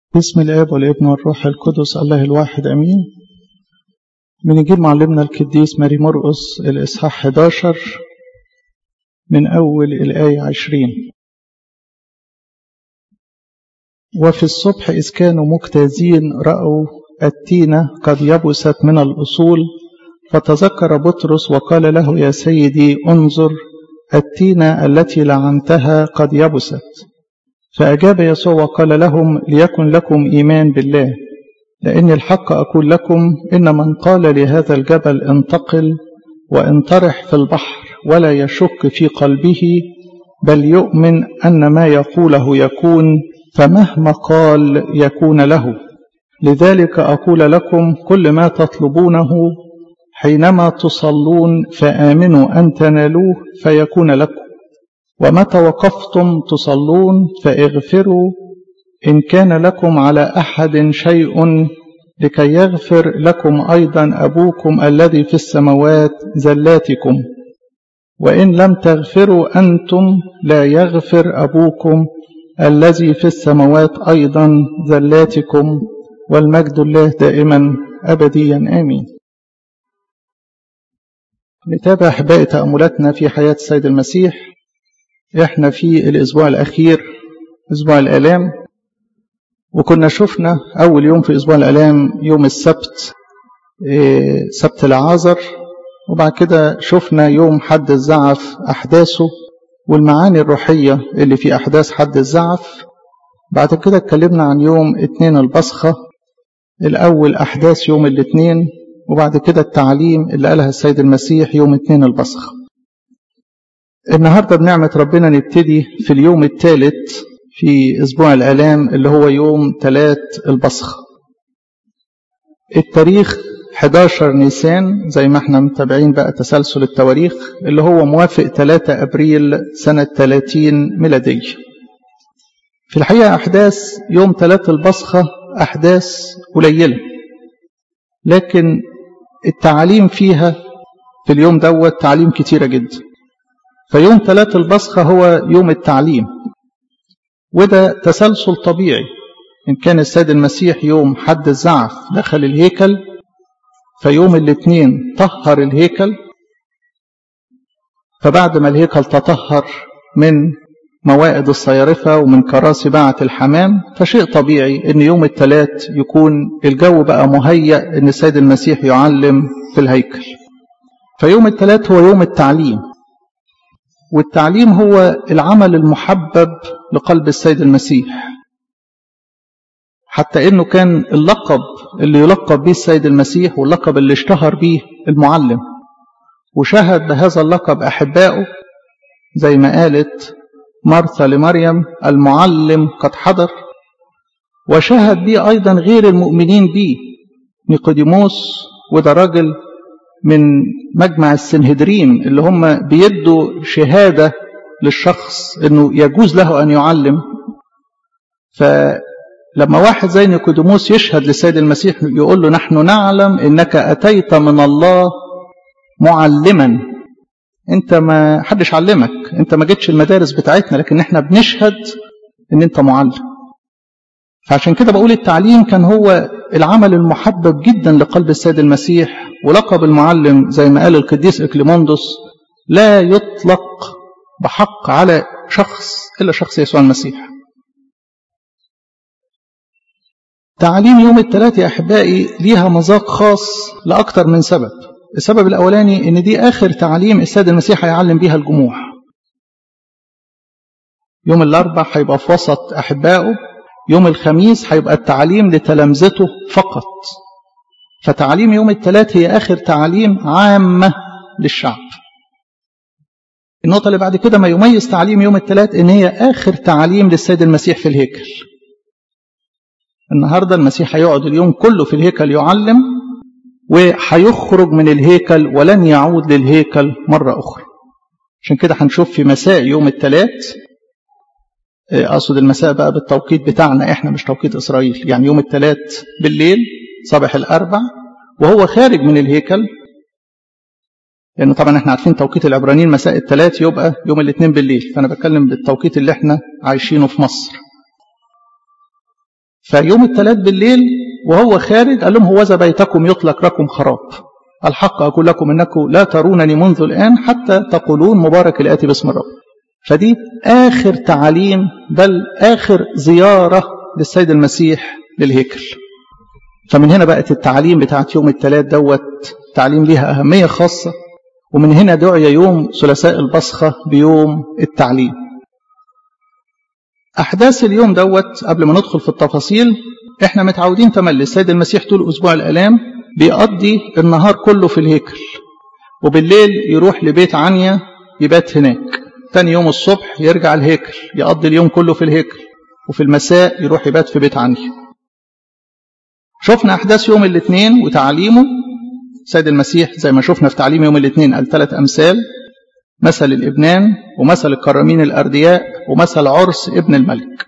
بسم الاب والابن والروح القدس الله الواحد امين بنجيب معلمنا القديس ماري مرقس الاصحاح 11 من اول الايه 20 وفي الصبح اذ كانوا مجتازين راوا التينه قد يبست من الاصول فتذكر بطرس وقال له يا سيدي انظر التينه التي لعنتها قد يبست فأجاب يسوع وقال لهم ليكن لكم إيمان بالله لأن الحق أقول لكم إن من قال لهذا الجبل انتقل وانطرح في البحر ولا يشك في قلبه بل يؤمن أن ما يقوله يكون فمهما قال يكون له لذلك أقول لكم كل ما تطلبونه حينما تصلون فآمنوا أن تنالوه فيكون لكم ومتى وقفتم تصلون فاغفروا إن كان لكم على أحد شيء لكي يغفر لكم أيضا أبوكم الذي في السماوات زلاتكم وإن لم تغفروا أنتم لا يغفر أبوكم الذي في السماوات أيضا زلاتكم والمجد الله دائما أبديا آمين نتابع أحبائي تأملاتنا في حياة السيد المسيح احنا في الاسبوع الاخير اسبوع الالام وكنا شفنا اول يوم في اسبوع الالام يوم السبت سبت العازر وبعد كده شفنا يوم حد الزعف احداثه والمعاني الروحيه اللي في احداث حد الزعف بعد كده اتكلمنا عن يوم اتنين البصخه الاول احداث يوم الاثنين وبعد كده التعليم اللي قالها السيد المسيح يوم اتنين البصخه النهارده بنعمة ربنا نبتدي في اليوم الثالث في أسبوع الآلام اللي هو يوم ثلاث البصخ. التاريخ 11 نيسان زي ما احنا متابعين بقى تسلسل التواريخ اللي هو موافق 3 أبريل سنة 30 ميلادية. في الحقيقة أحداث يوم ثلاث البصخة أحداث قليلة لكن التعاليم فيها في اليوم دوت تعاليم كتيرة جدا فيوم ثلاث البصخة هو يوم التعليم وده تسلسل طبيعي إن كان السيد المسيح يوم حد الزعف دخل الهيكل فيوم الاثنين طهر الهيكل فبعد ما الهيكل تطهر من موائد الصيارفة ومن كراسي باعة الحمام فشيء طبيعي ان يوم الثلاث يكون الجو بقى مهيأ ان السيد المسيح يعلم في الهيكل فيوم الثلاث هو يوم التعليم والتعليم هو العمل المحبب لقلب السيد المسيح حتى انه كان اللقب اللي يلقب به السيد المسيح واللقب اللي اشتهر به المعلم وشهد بهذا اللقب احبائه زي ما قالت مرثا لمريم المعلم قد حضر وشهد به ايضا غير المؤمنين به نيقوديموس وده راجل من مجمع السنهدرين اللي هم بيدوا شهادة للشخص انه يجوز له ان يعلم فلما واحد زي نيقوديموس يشهد للسيد المسيح يقول له نحن نعلم انك اتيت من الله معلما انت ما حدش علمك انت ما جيتش المدارس بتاعتنا لكن احنا بنشهد ان انت معلم فعشان كده بقول التعليم كان هو العمل المحبب جدا لقلب السيد المسيح ولقب المعلم زي ما قال القديس إكليموندوس لا يطلق بحق على شخص إلا شخص يسوع المسيح تعاليم يوم الثلاث يا أحبائي ليها مذاق خاص لأكثر من سبب السبب الأولاني إن دي آخر تعليم السيد المسيح هيعلم بيها الجموع يوم الأربع هيبقى في وسط أحبائه يوم الخميس هيبقى التعليم لتلامذته فقط فتعاليم يوم الثلاث هي آخر تعاليم عامة للشعب النقطة اللي بعد كده ما يميز تعليم يوم الثلاث إن هي آخر تعاليم للسيد المسيح في الهيكل النهاردة المسيح هيقعد اليوم كله في الهيكل يعلم وهيخرج من الهيكل ولن يعود للهيكل مرة أخرى عشان كده هنشوف في مساء يوم الثلاث أقصد المساء بقى بالتوقيت بتاعنا إحنا مش توقيت إسرائيل يعني يوم الثلاث بالليل صباح الأربع وهو خارج من الهيكل لأنه طبعا احنا عارفين توقيت العبرانيين مساء الثلاث يبقى يوم الاثنين بالليل فأنا بتكلم بالتوقيت اللي احنا عايشينه في مصر فيوم الثلاث بالليل وهو خارج قال لهم هوذا بيتكم يطلق لكم خراب الحق أقول لكم إنكم لا ترونني منذ الآن حتى تقولون مبارك الآتي باسم الرب فدي آخر تعاليم بل آخر زيارة للسيد المسيح للهيكل فمن هنا بقت التعليم بتاعت يوم الثلاث دوت تعليم ليها أهمية خاصة ومن هنا دعي يوم ثلاثاء البصخة بيوم التعليم أحداث اليوم دوت قبل ما ندخل في التفاصيل احنا متعودين تملي السيد المسيح طول أسبوع الآلام بيقضي النهار كله في الهيكل وبالليل يروح لبيت عنيا يبات هناك تاني يوم الصبح يرجع الهيكل يقضي اليوم كله في الهيكل وفي المساء يروح يبات في بيت عنيا شفنا أحداث يوم الاثنين وتعليمه سيد المسيح زي ما شفنا في تعليم يوم الاثنين قال ثلاث أمثال مثل الإبنان ومثل الكرامين الأردياء ومثل عرس ابن الملك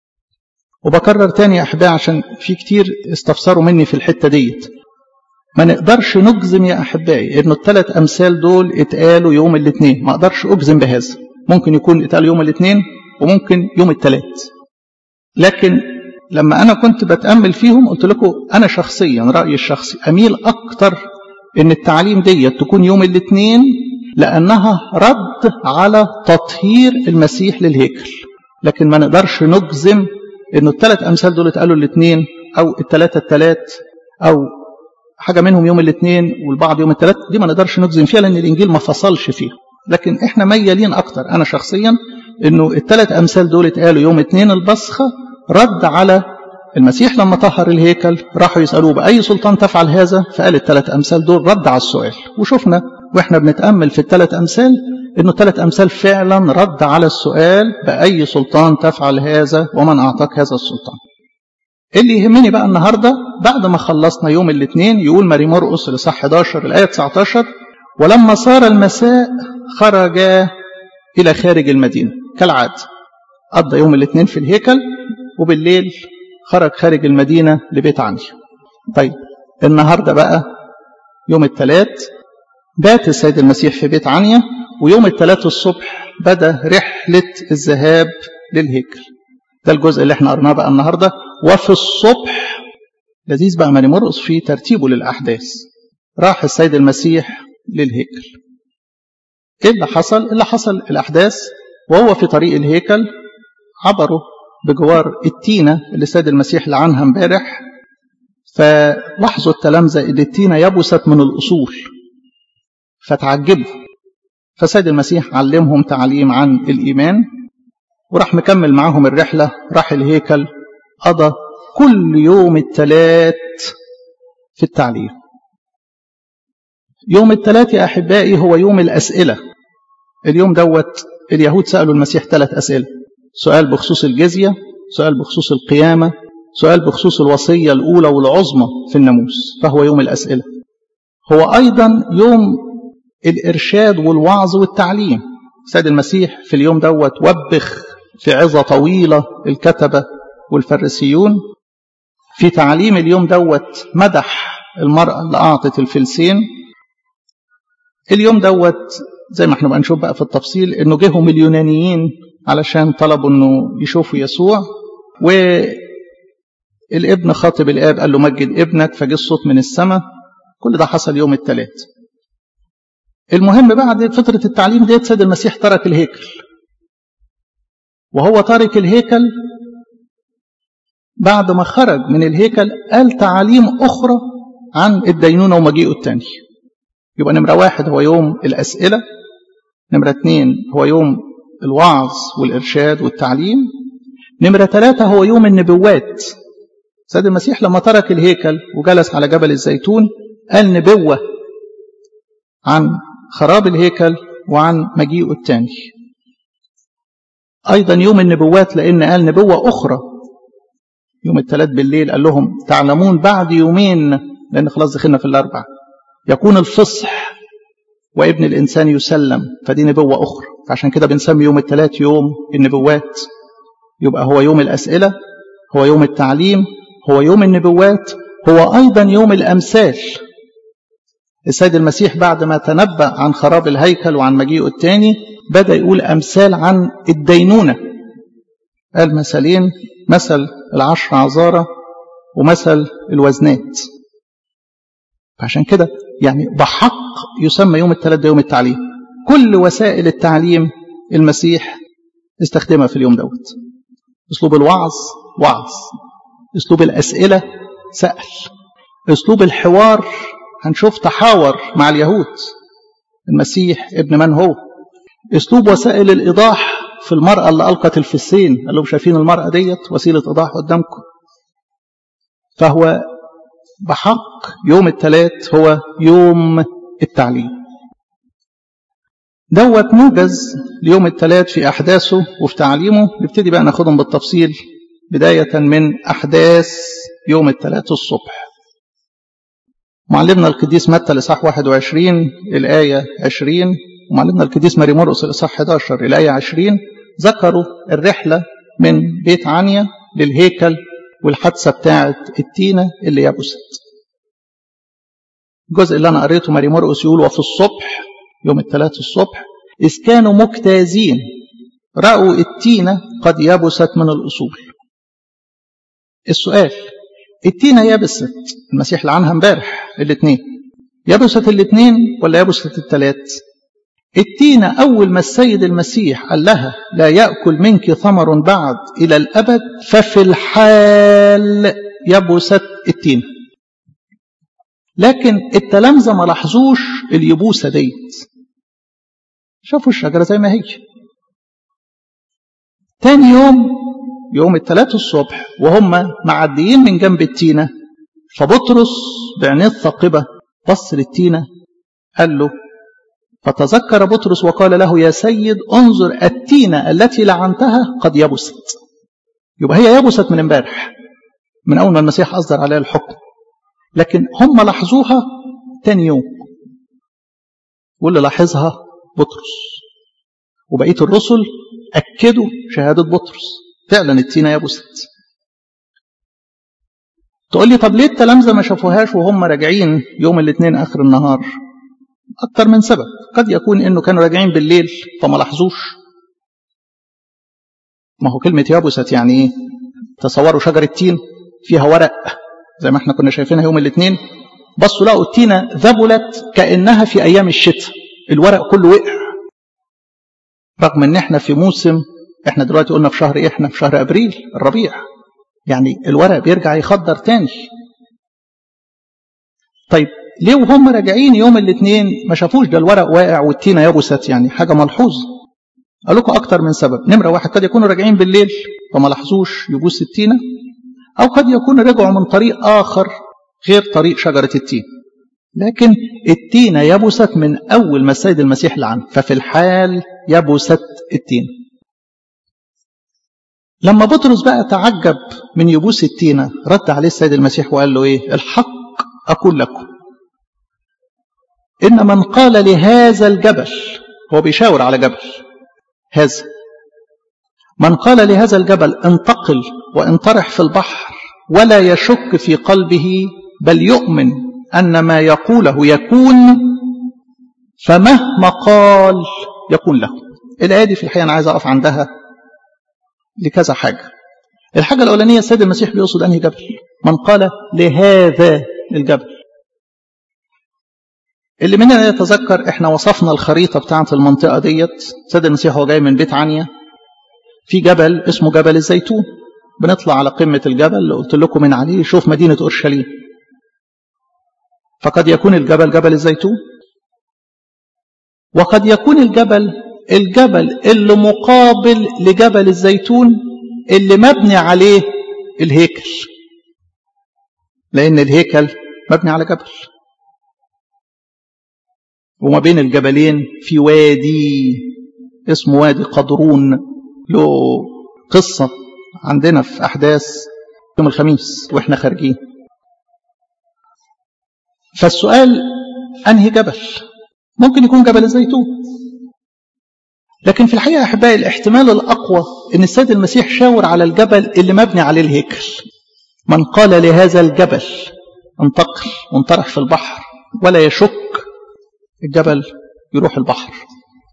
وبكرر تاني يا أحبائي عشان في كتير استفسروا مني في الحتة ديت ما نقدرش نجزم يا أحبائي إنه الثلاث أمثال دول اتقالوا يوم الاثنين ما أقدرش أجزم بهذا ممكن يكون اتقال يوم الاثنين وممكن يوم الثلاث لكن لما أنا كنت بتأمل فيهم قلت لكم أنا شخصيا رأيي الشخصي أميل أكتر إن التعليم دي تكون يوم الاثنين لأنها رد على تطهير المسيح للهيكل لكن ما نقدرش نجزم إنه الثلاث أمثال دول اتقالوا الاثنين أو الثلاثة الثلاث أو حاجة منهم يوم الاثنين والبعض يوم الثلاث دي ما نقدرش نجزم فيها لأن الإنجيل ما فصلش فيها لكن إحنا ميالين أكتر أنا شخصيا إنه الثلاث أمثال دول اتقالوا يوم اثنين البصخة رد على المسيح لما طهر الهيكل راحوا يسألوه بأي سلطان تفعل هذا فقال الثلاث أمثال دول رد على السؤال وشفنا وإحنا بنتأمل في الثلاث أمثال إنه الثلاث أمثال فعلا رد على السؤال بأي سلطان تفعل هذا ومن أعطاك هذا السلطان اللي يهمني بقى النهاردة بعد ما خلصنا يوم الاثنين يقول ماري مرقس لصح 11 الآية 19 ولما صار المساء خرج إلى خارج المدينة كالعادة قضى يوم الاثنين في الهيكل وبالليل خرج خارج المدينة لبيت عني طيب النهاردة بقى يوم الثلاث بات السيد المسيح في بيت عنيا ويوم الثلاث الصبح بدأ رحلة الذهاب للهيكل ده الجزء اللي احنا قرناه بقى النهاردة وفي الصبح لذيذ بقى ما نمرقص في ترتيبه للأحداث راح السيد المسيح للهيكل ايه اللي حصل اللي حصل الأحداث وهو في طريق الهيكل عبروا بجوار التينة اللي السيد المسيح لعنها امبارح فلاحظوا التلامذة ان التينة يبست من الأصول فتعجبوا فسيد المسيح علمهم تعليم عن الإيمان وراح مكمل معاهم الرحلة راح الهيكل قضى كل يوم الثلاث في التعليم يوم الثلاث يا أحبائي هو يوم الأسئلة اليوم دوت اليهود سألوا المسيح ثلاث أسئلة سؤال بخصوص الجزية سؤال بخصوص القيامة سؤال بخصوص الوصية الأولى والعظمى في الناموس فهو يوم الأسئلة هو أيضا يوم الإرشاد والوعظ والتعليم سيد المسيح في اليوم دوت وبخ في عظة طويلة الكتبة والفريسيون في تعليم اليوم دوت مدح المرأة اللي أعطت الفلسين اليوم دوت زي ما احنا بقى نشوف بقى في التفصيل انه جيهم اليونانيين علشان طلبوا انه يشوفوا يسوع والابن خاطب الاب قال له مجد ابنك فجه الصوت من السماء كل ده حصل يوم الثلاث المهم بعد فترة التعليم ديت سيد المسيح ترك الهيكل وهو تارك الهيكل بعد ما خرج من الهيكل قال تعاليم أخرى عن الدينونة ومجيئه الثاني يبقى نمرة واحد هو يوم الأسئلة نمرة اثنين هو يوم الوعظ والإرشاد والتعليم نمرة ثلاثة هو يوم النبوات سيد المسيح لما ترك الهيكل وجلس على جبل الزيتون قال نبوة عن خراب الهيكل وعن مجيئه الثاني أيضا يوم النبوات لأن قال نبوة أخرى يوم الثلاث بالليل قال لهم تعلمون بعد يومين لأن خلاص دخلنا في الأربع يكون الفصح وابن الإنسان يسلم فدي نبوة أخرى فعشان كده بنسمي يوم الثلاث يوم النبوات يبقى هو يوم الأسئلة هو يوم التعليم هو يوم النبوات هو أيضا يوم الأمثال السيد المسيح بعد ما تنبأ عن خراب الهيكل وعن مجيئه الثاني بدأ يقول أمثال عن الدينونة قال مثلين مثل العشر عذارة ومثل الوزنات فعشان كده يعني بحق يسمى يوم الثلاث ده يوم التعليم كل وسائل التعليم المسيح استخدمها في اليوم دوت اسلوب الوعظ وعظ اسلوب الاسئله سال اسلوب الحوار هنشوف تحاور مع اليهود المسيح ابن من هو اسلوب وسائل الايضاح في المراه اللي القت الفسين قال لهم شايفين المراه ديت وسيله ايضاح قدامكم فهو بحق يوم الثلاث هو يوم التعليم دوت موجز ليوم الثلاث في أحداثه وفي تعليمه نبتدي بقى ناخدهم بالتفصيل بداية من أحداث يوم الثلاث الصبح معلمنا القديس متى الإصحاح 21 الآية 20 ومعلمنا القديس ماري مرقس الإصحاح 11 الآية 20 ذكروا الرحلة من بيت عنيا للهيكل والحادثة بتاعة التينة اللي يبست الجزء اللي أنا قريته ماري مرقس يقول وفي الصبح يوم الثلاث الصبح إذ كانوا مجتازين رأوا التينة قد يبست من الأصول السؤال التينة يبست المسيح لعنها امبارح الاثنين يبست الاثنين ولا يبست الثلاث التينة أول ما السيد المسيح قال لها لا يأكل منك ثمر بعد إلى الأبد ففي الحال يبست التينة لكن التلامذة ما لاحظوش اليبوسة ديت شافوا الشجرة زي ما هي تاني يوم يوم الثلاث الصبح وهم معديين من جنب التينة فبطرس بعينيه الثاقبة بص للتينة قال له فتذكر بطرس وقال له يا سيد انظر التينة التي لعنتها قد يبست يبقى هي يبست من امبارح من أول ما المسيح أصدر عليها الحكم لكن هم لاحظوها تاني يوم واللي لاحظها بطرس وبقية الرسل أكدوا شهادة بطرس فعلا التينة يبست تقول لي طب ليه التلامذة ما شافوهاش وهم راجعين يوم الاثنين آخر النهار أكتر من سبب قد يكون إنه كانوا راجعين بالليل فما لاحظوش ما هو كلمة يبست يعني إيه تصوروا شجرة تين فيها ورق زي ما احنا كنا شايفينها يوم الاثنين بصوا لقوا التينة ذبلت كأنها في أيام الشتاء الورق كله وقع رغم ان احنا في موسم احنا دلوقتي قلنا في شهر ايه احنا في شهر ابريل الربيع يعني الورق بيرجع يخضر تاني طيب ليه وهم راجعين يوم الاثنين ما شافوش ده الورق واقع والتينة يبست يعني حاجة ملحوظة قال لكم أكتر من سبب نمرة واحد قد يكونوا راجعين بالليل فما لاحظوش يبوس التينة أو قد يكونوا رجعوا من طريق آخر غير طريق شجرة التين لكن التينة يبست من أول ما السيد المسيح لعن ففي الحال يبست التين لما بطرس بقى تعجب من يبوس التينة رد عليه السيد المسيح وقال له إيه الحق أقول لكم إن من قال لهذا الجبل هو بيشاور على جبل هذا من قال لهذا الجبل انتقل وانطرح في البحر ولا يشك في قلبه بل يؤمن أن ما يقوله يكون فمهما قال يكون له الآية دي في الحقيقة أنا عايز أقف عندها لكذا حاجة الحاجة الأولانية السيد المسيح بيقصد أنهي جبل من قال لهذا الجبل اللي مننا يتذكر احنا وصفنا الخريطة بتاعة المنطقة ديت السيد المسيح هو جاي من بيت عنيا في جبل اسمه جبل الزيتون بنطلع على قمة الجبل اللي قلت لكم من عليه شوف مدينة أورشليم فقد يكون الجبل جبل الزيتون وقد يكون الجبل الجبل اللي مقابل لجبل الزيتون اللي مبني عليه الهيكل لأن الهيكل مبني على جبل وما بين الجبلين في وادي اسمه وادي قدرون له قصة عندنا في أحداث يوم الخميس وإحنا خارجين فالسؤال أنهي جبل ممكن يكون جبل الزيتون لكن في الحقيقة أحبائي الاحتمال الأقوى أن السيد المسيح شاور على الجبل اللي مبني عليه الهيكل من قال لهذا الجبل انتقل وانطرح في البحر ولا يشك الجبل يروح البحر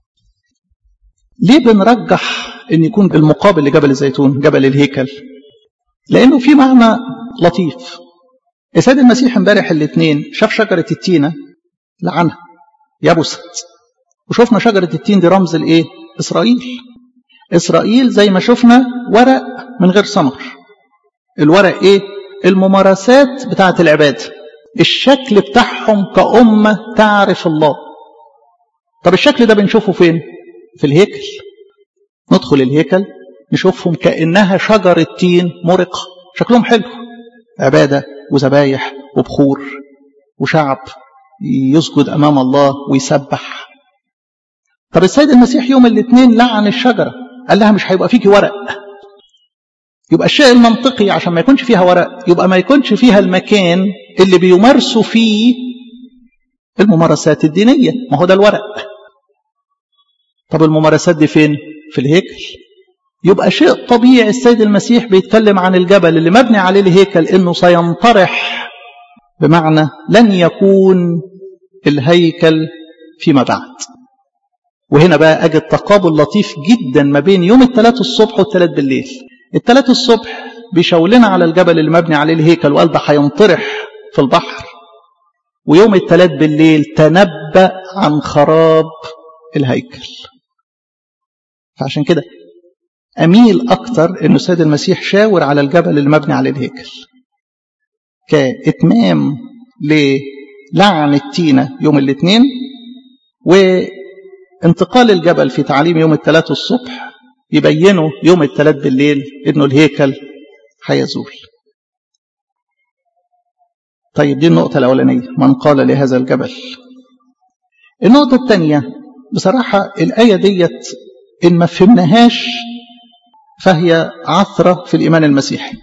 ليه بنرجح ان يكون بالمقابل لجبل الزيتون جبل الهيكل لأنه في معنى لطيف السيد المسيح امبارح الاثنين شاف شجرة التينة لعنها يبست وشفنا شجرة التين دي رمز الايه إسرائيل إسرائيل زي ما شفنا ورق من غير ثمر الورق ايه الممارسات بتاعة العبادة الشكل بتاعهم كأمة تعرف الله طب الشكل ده بنشوفه فين في الهيكل ندخل الهيكل نشوفهم كأنها شجرة تين مرقة شكلهم حلو عبادة وذبايح وبخور وشعب يسجد أمام الله ويسبح طب السيد المسيح يوم الاثنين لعن الشجرة قال لها مش هيبقى فيكي ورق يبقى الشيء المنطقي عشان ما يكونش فيها ورق يبقى ما يكونش فيها المكان اللي بيمارسوا فيه الممارسات الدينية ما هو ده الورق طب الممارسات دي فين في الهيكل يبقى شيء طبيعي السيد المسيح بيتكلم عن الجبل اللي مبني عليه الهيكل انه سينطرح بمعنى لن يكون الهيكل فيما بعد وهنا بقى أجد تقابل لطيف جدا ما بين يوم الثلاث الصبح والثلاث بالليل الثلاث الصبح بيشاولنا على الجبل اللي مبني عليه الهيكل وقال ده هينطرح في البحر ويوم الثلاث بالليل تنبأ عن خراب الهيكل فعشان كده أميل أكتر أن السيد المسيح شاور على الجبل اللي مبني عليه الهيكل كإتمام للعن التينة يوم الاثنين وانتقال الجبل في تعليم يوم الثلاث الصبح يبينوا يوم الثلاث بالليل انه الهيكل هيزول طيب دي النقطة الأولانية من قال لهذا الجبل النقطة الثانية بصراحة الآية ديت إن ما فهمناهاش فهي عثرة في الإيمان المسيحي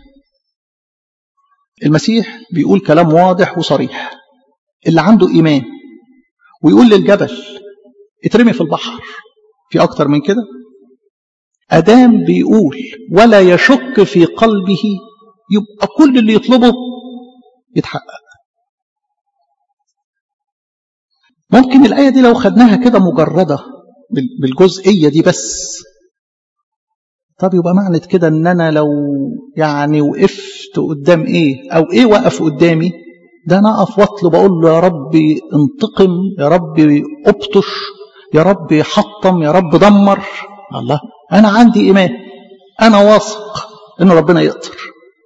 المسيح بيقول كلام واضح وصريح اللي عنده إيمان ويقول للجبل اترمي في البحر في أكتر من كده أدام بيقول ولا يشك في قلبه يبقى كل اللي يطلبه يتحقق ممكن الآية دي لو خدناها كده مجردة بالجزئية دي بس طب يبقى معنى كده ان انا لو يعني وقفت قدام ايه او ايه وقف قدامي ده انا اقف واطلب اقول له يا ربي انتقم يا ربي ابطش يا ربي حطم يا رب دمر الله انا عندي ايمان انا واثق ان ربنا يقدر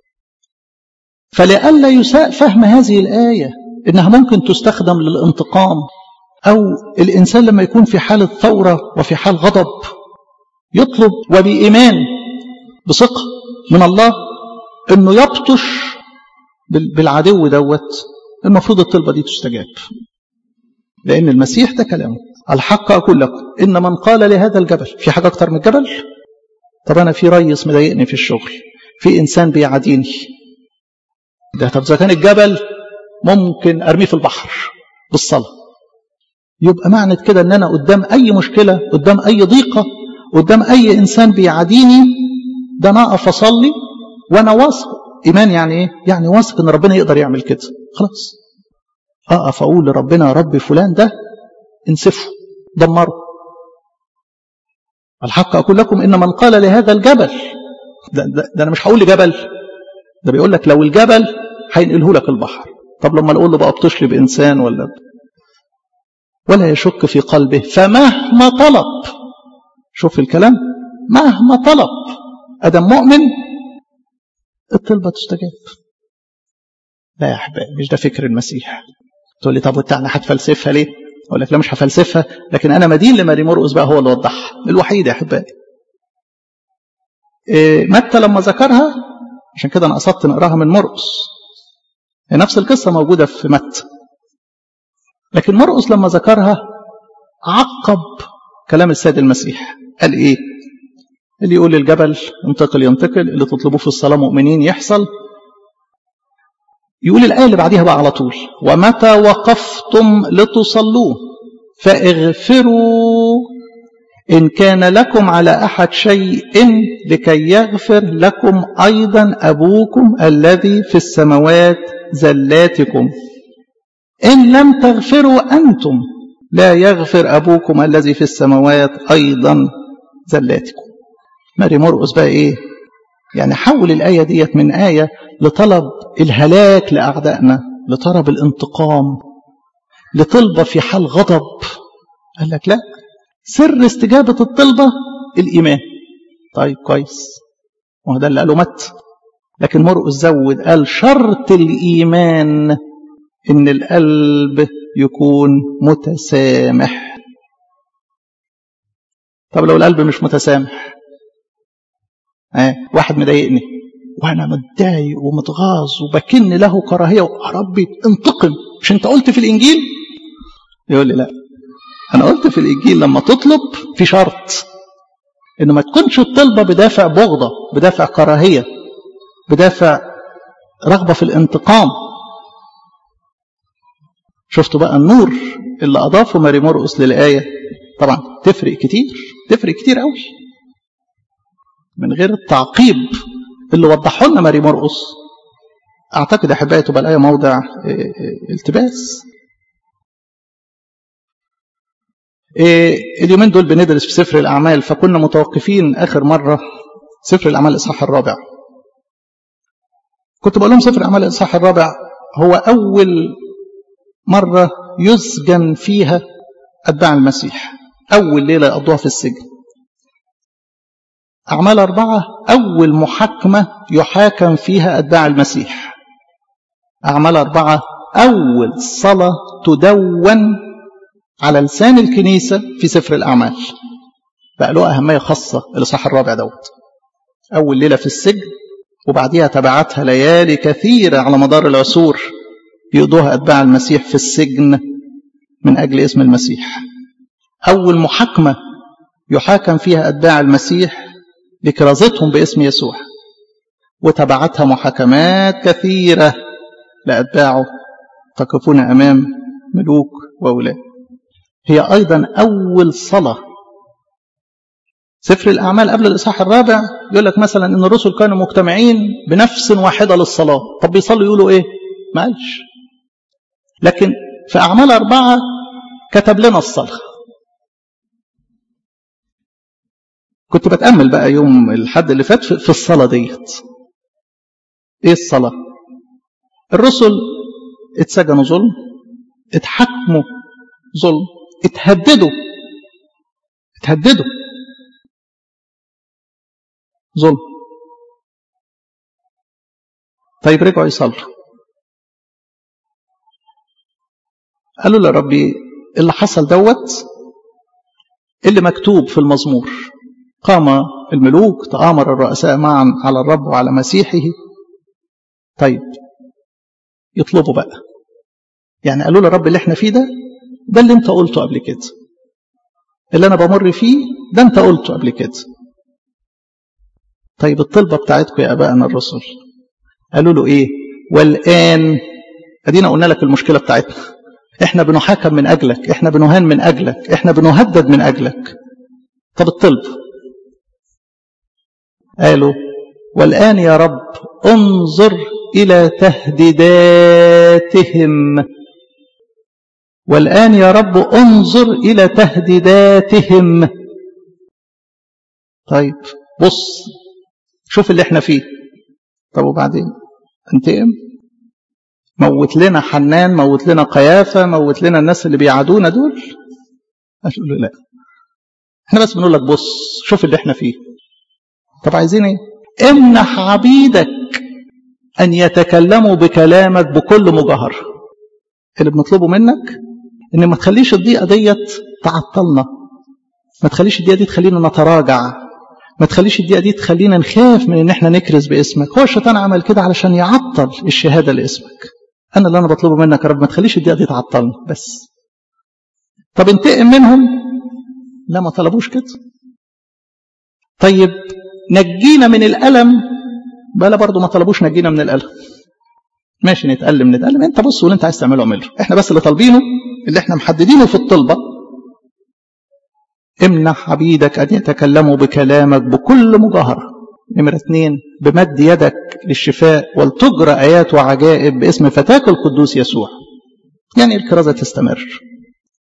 فلئلا يساء فهم هذه الايه انها ممكن تستخدم للانتقام او الانسان لما يكون في حاله ثوره وفي حال غضب يطلب وبإيمان بثقة من الله أنه يبطش بالعدو دوت المفروض الطلبة دي تستجاب لأن المسيح ده كلامه الحق أقول لكم إن من قال لهذا الجبل في حاجة أكتر من الجبل طب أنا في ريس مضايقني في الشغل في إنسان بيعاديني ده طب إذا كان الجبل ممكن أرميه في البحر بالصلاة يبقى معنى كده ان انا قدام اي مشكله قدام اي ضيقه قدام اي انسان بيعاديني ده انا اقف اصلي وانا واثق ايمان يعني ايه يعني واثق ان ربنا يقدر يعمل كده خلاص اقف اقول لربنا يا رب فلان ده انسفه دمره الحق اقول لكم ان من قال لهذا الجبل ده, ده, ده انا مش هقول لجبل ده بيقول لك لو الجبل هينقله لك البحر طب لما اقول له بقى ابطش لي بانسان ولا ولا يشك في قلبه فمهما طلب شوف الكلام مهما طلب ادم مؤمن الطلبة تستجاب لا يا احبائي مش ده فكر المسيح تقول لي طب وانت انا هتفلسفها ليه اقول لك لا مش هفلسفها لكن انا مدين لماري مرقس بقى هو اللي وضحها الوحيد يا احبائي إيه متى لما ذكرها عشان كده انا قصدت نقراها من مرقس نفس القصه موجوده في متى لكن مرقس لما ذكرها عقب كلام السيد المسيح قال ايه اللي يقول للجبل انتقل ينتقل اللي تطلبوه في الصلاة مؤمنين يحصل يقول الآية اللي بعديها بقى على طول ومتى وقفتم لتصلوا فاغفروا إن كان لكم على أحد شيء لكي يغفر لكم أيضا أبوكم الذي في السماوات زلاتكم إن لم تغفروا أنتم لا يغفر أبوكم الذي في السماوات أيضا زلاتكم ماري مرقس بقى إيه يعني حول الآية ديت من آية لطلب الهلاك لأعدائنا لطلب الانتقام لطلبة في حال غضب قال لك لا سر استجابة الطلبة الإيمان طيب كويس وهذا اللي قاله مت لكن مرقس زود قال شرط الإيمان إن القلب يكون متسامح طب لو القلب مش متسامح آه واحد مضايقني وانا متضايق ومتغاظ وبكن له كراهيه يا ربي انتقم مش انت قلت في الانجيل يقول لي لا انا قلت في الانجيل لما تطلب في شرط ان ما تكونش الطلبه بدافع بغضه بدافع كراهيه بدافع رغبه في الانتقام شفتوا بقى النور اللي اضافه ماري مرقس للايه طبعا تفرق كتير تفرق كتير قوي من غير التعقيب اللي وضحه لنا ماري مرقس اعتقد احبائي تبقى الايه موضع التباس اليومين دول بندرس في سفر الاعمال فكنا متوقفين اخر مره سفر الاعمال الاصحاح الرابع كنت بقول لهم سفر الاعمال الاصحاح الرابع هو اول مره يسجن فيها اتباع المسيح اول ليله يقضوها في السجن أعمال أربعة أول محاكمة يحاكم فيها أتباع المسيح أعمال أربعة أول صلاة تدون على لسان الكنيسة في سفر الأعمال بقى له أهمية خاصة الإصحاح الرابع دوت أول ليلة في السجن وبعديها تبعتها ليالي كثيرة على مدار العصور يقضوها أتباع المسيح في السجن من أجل اسم المسيح أول محاكمة يحاكم فيها أتباع المسيح لكرازتهم باسم يسوع وتبعتها محاكمات كثيرة لأتباعه تقفون أمام ملوك وأولاد هي أيضا أول صلاة سفر الأعمال قبل الإصحاح الرابع يقول لك مثلا إن الرسل كانوا مجتمعين بنفس واحدة للصلاة طب بيصلوا يقولوا إيه؟ ما قالش لكن في أعمال أربعة كتب لنا الصلاة كنت بتأمل بقى يوم الحد اللي فات في الصلاة ديت ايه الصلاة الرسل اتسجنوا ظلم اتحكموا ظلم اتهددوا اتهددوا ظلم طيب رجعوا يصلوا قالوا له ربي اللي حصل دوت اللي مكتوب في المزمور قام الملوك تآمر الرؤساء معا على الرب وعلى مسيحه طيب يطلبوا بقى يعني قالوا له رب اللي احنا فيه ده ده اللي انت قلته قبل كده اللي انا بمر فيه ده انت قلته قبل كده طيب الطلبة بتاعتكم يا ابائنا الرسل قالوا له ايه والان ادينا قلنا لك المشكلة بتاعتنا احنا بنحاكم من اجلك احنا بنهان من اجلك احنا بنهدد من اجلك طب الطلب قالوا والآن يا رب انظر إلى تهديداتهم والآن يا رب انظر إلى تهديداتهم طيب بص شوف اللي احنا فيه طب وبعدين انتقم موت لنا حنان موت لنا قيافة موت لنا الناس اللي بيعادونا دول قالوا له لا احنا بس بنقول لك بص شوف اللي احنا فيه طب عايزين ايه امنح عبيدك ان يتكلموا بكلامك بكل مجاهرة اللي بنطلبه منك ان ما تخليش الضيقة ديت تعطلنا ما تخليش الدقيقة دي تخلينا نتراجع ما تخليش الدقيقة دي تخلينا نخاف من ان احنا نكرز باسمك هو الشيطان عمل كده علشان يعطل الشهادة لاسمك انا اللي انا بطلبه منك يا رب ما تخليش الدقيقة دي تعطلنا بس طب انتقم منهم لا ما طلبوش كده طيب نجينا من الألم بلا برضه ما طلبوش نجينا من الألم ماشي نتألم نتألم انت بص واللي انت عايز تعمله اعمله احنا بس اللي طالبينه اللي احنا محددينه في الطلبة امنح عبيدك أن يتكلموا بكلامك بكل مجاهرة نمرة اثنين بمد يدك للشفاء ولتجرى آيات وعجائب باسم فتاك القدوس يسوع يعني الكرازة تستمر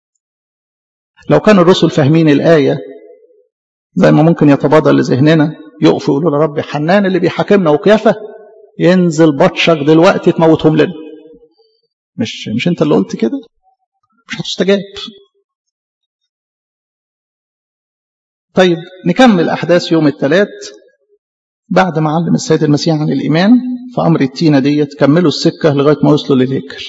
لو كان الرسل فاهمين الآية زي ما ممكن يتبادر لذهننا يقفوا يقولوا يا رب حنان اللي بيحاكمنا وقيافة ينزل بطشك دلوقتي تموتهم لنا مش مش انت اللي قلت كده مش هتستجاب طيب نكمل أحداث يوم الثلاث بعد ما علم السيد المسيح عن الإيمان في أمر التينة ديت كملوا السكة لغاية ما وصلوا للهيكل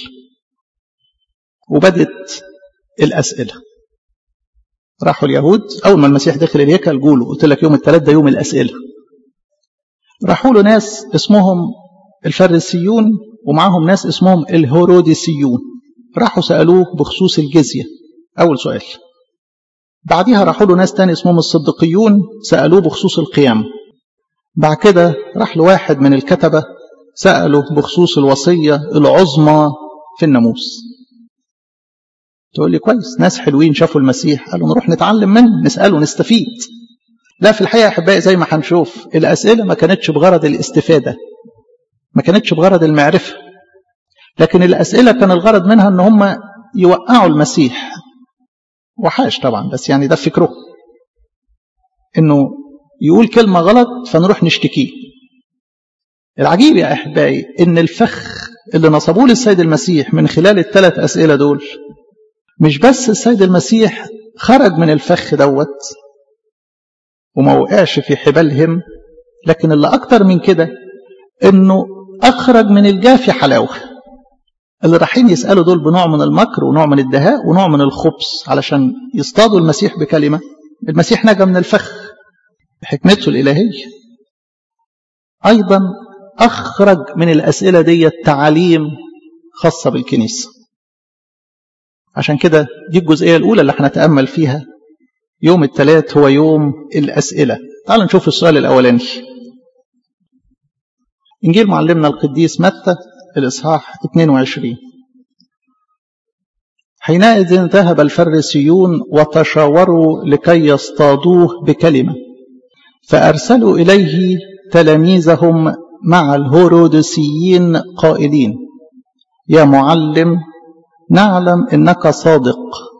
وبدت الأسئلة راحوا اليهود أول ما المسيح دخل الهيكل قولوا قلت لك يوم الثلاث ده يوم الأسئلة راحوا له ناس اسمهم الفريسيون ومعاهم ناس اسمهم الهروديسيون راحوا سألوه بخصوص الجزية أول سؤال بعديها راحوا له ناس تاني اسمهم الصديقيون سألوه بخصوص القيام بعد كده راح له واحد من الكتبة سأله بخصوص الوصية العظمى في الناموس تقول لي كويس ناس حلوين شافوا المسيح قالوا نروح نتعلم منه نسأله نستفيد لا في الحقيقة أحبائي زي ما هنشوف الأسئلة ما كانتش بغرض الاستفادة ما كانتش بغرض المعرفة لكن الأسئلة كان الغرض منها أن هم يوقعوا المسيح وحاش طبعا بس يعني ده فكره انه يقول كلمة غلط فنروح نشتكيه العجيب يا أحبائي إن الفخ اللي نصبوه للسيد المسيح من خلال الثلاث أسئلة دول مش بس السيد المسيح خرج من الفخ دوت وما وقعش في حبالهم لكن اللي أكتر من كده إنه أخرج من الجافي حلاوة اللي رايحين يسألوا دول بنوع من المكر ونوع من الدهاء ونوع من الخبث علشان يصطادوا المسيح بكلمة المسيح نجا من الفخ بحكمته الإلهية أيضا أخرج من الأسئلة دي تعاليم خاصة بالكنيسة عشان كده دي الجزئية الأولى اللي هنتأمل فيها يوم الثلاث هو يوم الأسئلة تعالوا نشوف السؤال الأولاني إنجيل معلمنا القديس متى الإصحاح 22 حينئذ ذهب الفريسيون وتشاوروا لكي يصطادوه بكلمة فأرسلوا إليه تلاميذهم مع الهرودسيين قائلين يا معلم نعلم إنك صادق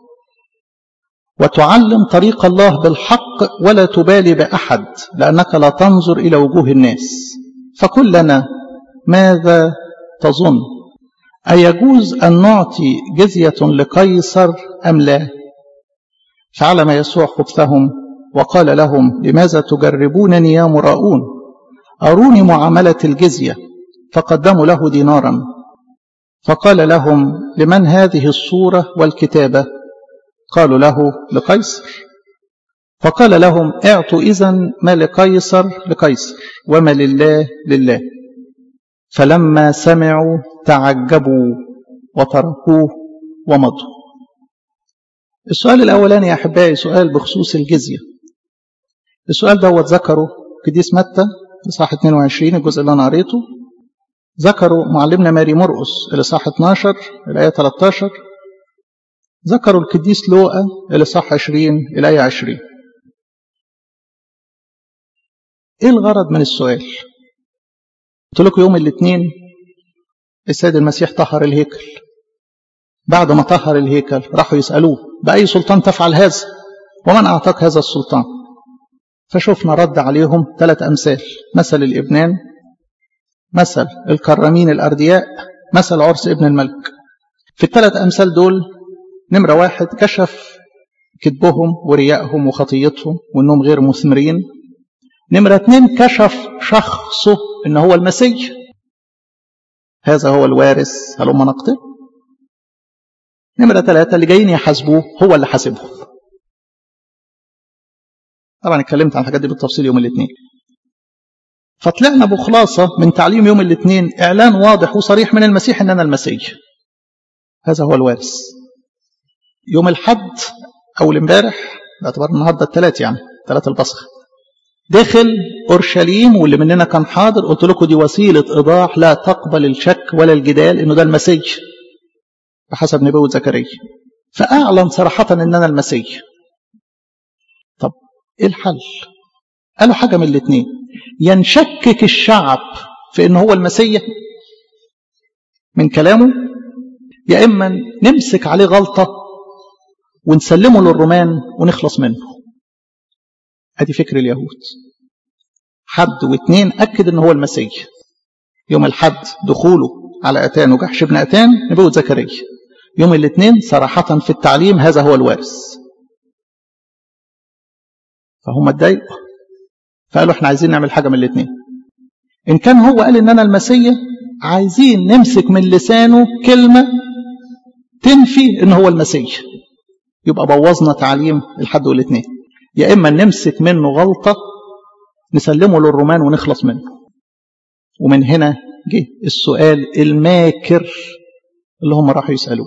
وتعلم طريق الله بالحق ولا تبالي بأحد لأنك لا تنظر إلى وجوه الناس فقل لنا ماذا تظن أيجوز أن نعطي جزية لقيصر أم لا فعلم يسوع خبثهم وقال لهم لماذا تجربونني يا مراؤون أروني معاملة الجزية فقدموا له دينارا فقال لهم لمن هذه الصورة والكتابة قالوا له لقيصر فقال لهم اعطوا إذن ما لقيصر لقيصر وما لله لله فلما سمعوا تعجبوا وتركوه ومضوا السؤال الأولاني يا أحبائي سؤال بخصوص الجزية السؤال دوت ذكره قديس متى إصحاح 22 الجزء اللي أنا قريته ذكروا معلمنا ماري مرقس الإصحاح 12 الآية 13 ذكروا القديس لوقا الإصحاح 20 الآية 20 إيه الغرض من السؤال؟ قلت لكم يوم الاثنين السيد المسيح طهر الهيكل بعد ما طهر الهيكل راحوا يسألوه بأي سلطان تفعل هذا ومن أعطاك هذا السلطان فشفنا رد عليهم ثلاث أمثال مثل الإبنان مثل الكرامين الأردياء مثل عرس ابن الملك في الثلاث أمثال دول نمرة واحد كشف كذبهم وريائهم وخطيتهم وأنهم غير مثمرين نمرة اثنين كشف شخصه ان هو المسيح هذا هو الوارث هلما نقتل نمرة ثلاثة اللي جايين يحاسبوه هو اللي حاسبهم طبعا اتكلمت عن الحاجات دي بالتفصيل يوم الاثنين فطلعنا بخلاصة من تعليم يوم الاثنين إعلان واضح وصريح من المسيح إن أنا المسيح هذا هو الوارث يوم الحد أول امبارح باعتبار النهاردة الثلاث يعني ثلاث البصخ دخل اورشليم واللي مننا كان حاضر قلت لكم دي وسيله ايضاح لا تقبل الشك ولا الجدال انه ده المسيح بحسب نبوه زكريا فاعلن صراحه ان انا المسيح طب ايه الحل قالوا حاجه من الاثنين ينشكك الشعب في ان هو المسيح من كلامه يا اما نمسك عليه غلطه ونسلمه للرومان ونخلص منه ادي فكر اليهود حد واثنين أكد أنه هو المسيح يوم الحد دخوله على أتان وجحش ابن أتان نبوة زكريا يوم الاثنين صراحة في التعليم هذا هو الوارث فهم اتضايقوا فقالوا احنا عايزين نعمل حاجة من الاثنين إن كان هو قال إن أنا المسيح عايزين نمسك من لسانه كلمة تنفي إن هو المسيح يبقى بوظنا تعليم الحد والاثنين يا إما نمسك منه غلطة نسلمه للرومان ونخلص منه ومن هنا جه السؤال الماكر اللي هم راحوا يسألوه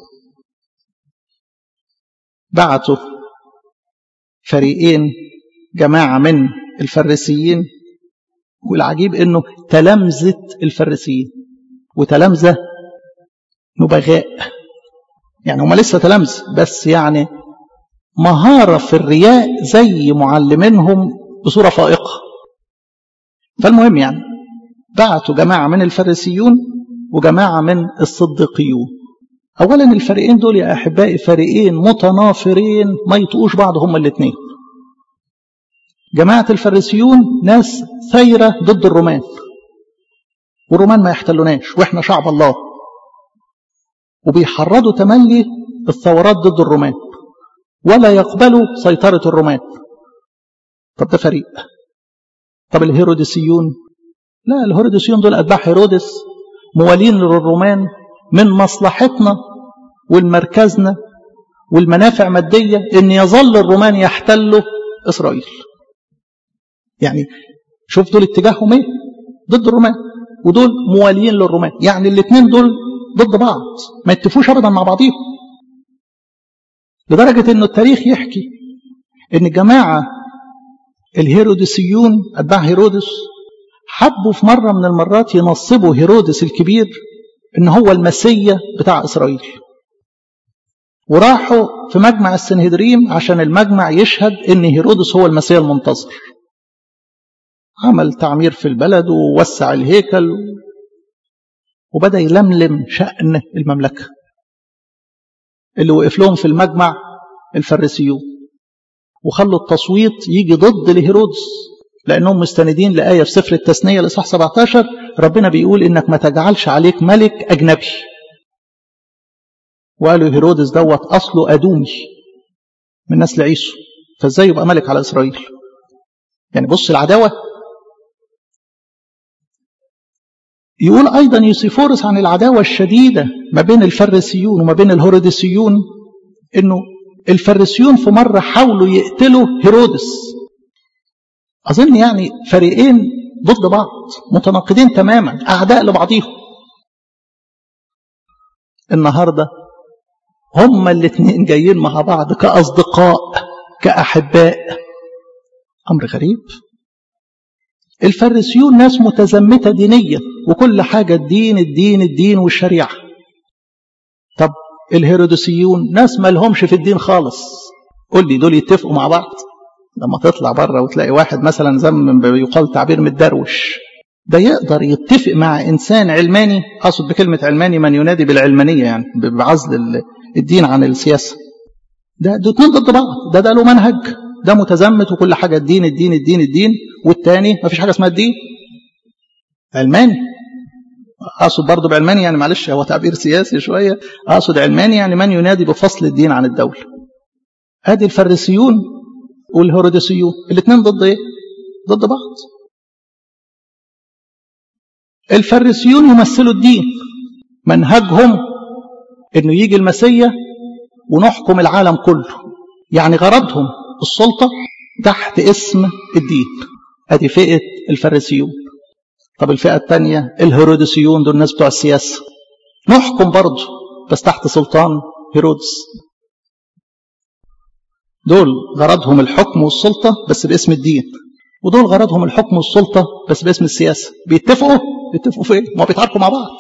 بعتوا فريقين جماعة من الفريسيين والعجيب انه تلامذة الفريسيين وتلامذة نبغاء يعني هم لسه تلامذة بس يعني مهارة في الرياء زي معلمينهم بصورة فائقة فالمهم يعني بعتوا جماعة من الفريسيون وجماعة من الصديقيون أولا الفريقين دول يا أحبائي فريقين متنافرين ما يطقوش بعض هما الاثنين جماعة الفريسيون ناس ثيرة ضد الرومان والرومان ما يحتلوناش واحنا شعب الله وبيحرضوا تملي الثورات ضد الرومان ولا يقبلوا سيطرة الرومان طب ده فريق طب الهيروديسيون لا الهيروديسيون دول أتباع هيرودس موالين للرومان من مصلحتنا والمركزنا والمنافع مادية ان يظل الرومان يحتلوا اسرائيل يعني شوف دول اتجاههم ايه ضد الرومان ودول مواليين للرومان يعني الاثنين دول ضد بعض ما يتفوش ابدا مع بعضيهم لدرجة انه التاريخ يحكي ان جماعة الهيرودسيون اتباع هيرودس حبوا في مرة من المرات ينصبوا هيرودس الكبير ان هو المسيا بتاع اسرائيل وراحوا في مجمع السنهدريم عشان المجمع يشهد ان هيرودس هو المسيا المنتظر عمل تعمير في البلد ووسع الهيكل وبدأ يلملم شأن المملكة اللي وقف لهم في المجمع الفريسيون وخلوا التصويت يجي ضد لهيرودس لأنهم مستندين لآية في سفر التثنية الإصحاح 17 ربنا بيقول إنك ما تجعلش عليك ملك أجنبي وقالوا هيرودس دوت أصله أدومي من نسل عيسو فإزاي يبقى ملك على إسرائيل يعني بص العداوة يقول أيضا يوسيفورس عن العداوة الشديدة ما بين الفريسيون وما بين الهيروديسيون إنه الفريسيون في مرة حاولوا يقتلوا هيرودس أظن يعني فريقين ضد بعض متناقضين تماما أعداء لبعضهم النهاردة هما الاثنين جايين مع بعض كأصدقاء كأحباء أمر غريب الفريسيون ناس متزمتة دينيا وكل حاجة الدين الدين الدين والشريعة طب الهيرودسيون ناس ما لهمش في الدين خالص قول لي دول يتفقوا مع بعض لما تطلع بره وتلاقي واحد مثلا زي ما يقال تعبير متدروش ده يقدر يتفق مع انسان علماني اقصد بكلمه علماني من ينادي بالعلمانيه يعني بعزل الدين عن السياسه ده ده اتنين ضد بعض ده ده له منهج ده متزمت وكل حاجه الدين الدين الدين الدين والتاني ما فيش حاجه اسمها الدين علماني اقصد برضه بعلماني يعني معلش هو تعبير سياسي شويه اقصد علماني يعني من ينادي بفصل الدين عن الدوله ادي الفريسيون والهيروديسيون الاثنين ضد ايه ضد بعض الفريسيون يمثلوا الدين منهجهم انه يجي المسيا ونحكم العالم كله يعني غرضهم السلطة تحت اسم الدين ادي فئة الفريسيون طب الفئة الثانية الهيروديسيون دول الناس بتوع السياسة نحكم برضه بس تحت سلطان هيرودس دول غرضهم الحكم والسلطة بس باسم الدين ودول غرضهم الحكم والسلطة بس باسم السياسة بيتفقوا بيتفقوا في ايه؟ ما بيتعاركوا مع بعض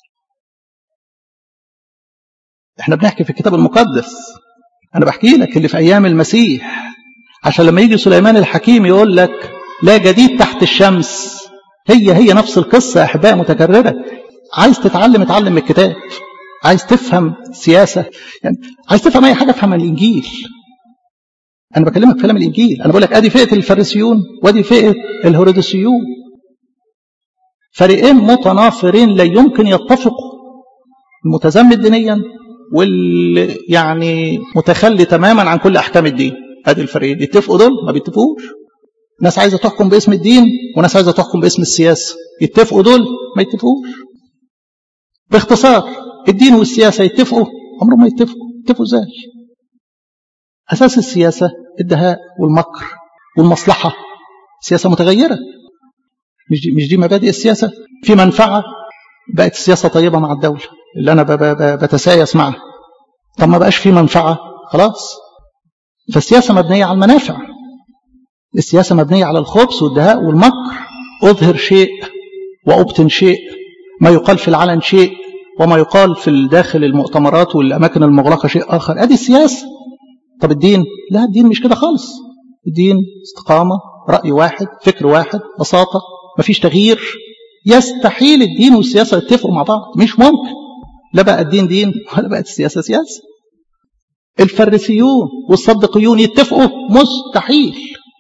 احنا بنحكي في الكتاب المقدس انا بحكي لك اللي في ايام المسيح عشان لما يجي سليمان الحكيم يقول لك لا جديد تحت الشمس هي هي نفس القصة يا احباء متكررة عايز تتعلم اتعلم من الكتاب عايز تفهم سياسة يعني عايز تفهم اي حاجة افهم الانجيل أنا بكلمك في كلام الإنجيل أنا بقول لك أدي فئة الفريسيون وأدي فئة الهرودسيون فريقين متنافرين لا يمكن يتفقوا المتزمت دينيا واللي يعني متخلي تماما عن كل أحكام الدين أدي الفريقين يتفقوا دول ما بيتفقوش ناس عايزة تحكم باسم الدين وناس عايزة تحكم باسم السياسة يتفقوا دول ما يتفقوش باختصار الدين والسياسة يتفقوا عمرهم ما يتفقوا يتفقوا ازاي أساس السياسة الدهاء والمكر والمصلحة سياسة متغيرة مش دي, مش دي مبادئ السياسة في منفعة بقت السياسة طيبة مع الدولة اللي أنا بتسايس معها طب ما بقاش في منفعة خلاص فالسياسة مبنية على المنافع السياسة مبنية على الخبث والدهاء والمكر أظهر شيء وأبطن شيء ما يقال في العلن شيء وما يقال في داخل المؤتمرات والأماكن المغلقة شيء آخر أدي السياسة طب الدين لا الدين مش كده خالص الدين استقامة رأي واحد فكر واحد بساطة مفيش تغيير يستحيل الدين والسياسة يتفقوا مع بعض مش ممكن لا بقى الدين دين ولا بقت السياسة سياسة الفريسيون والصدقيون يتفقوا مستحيل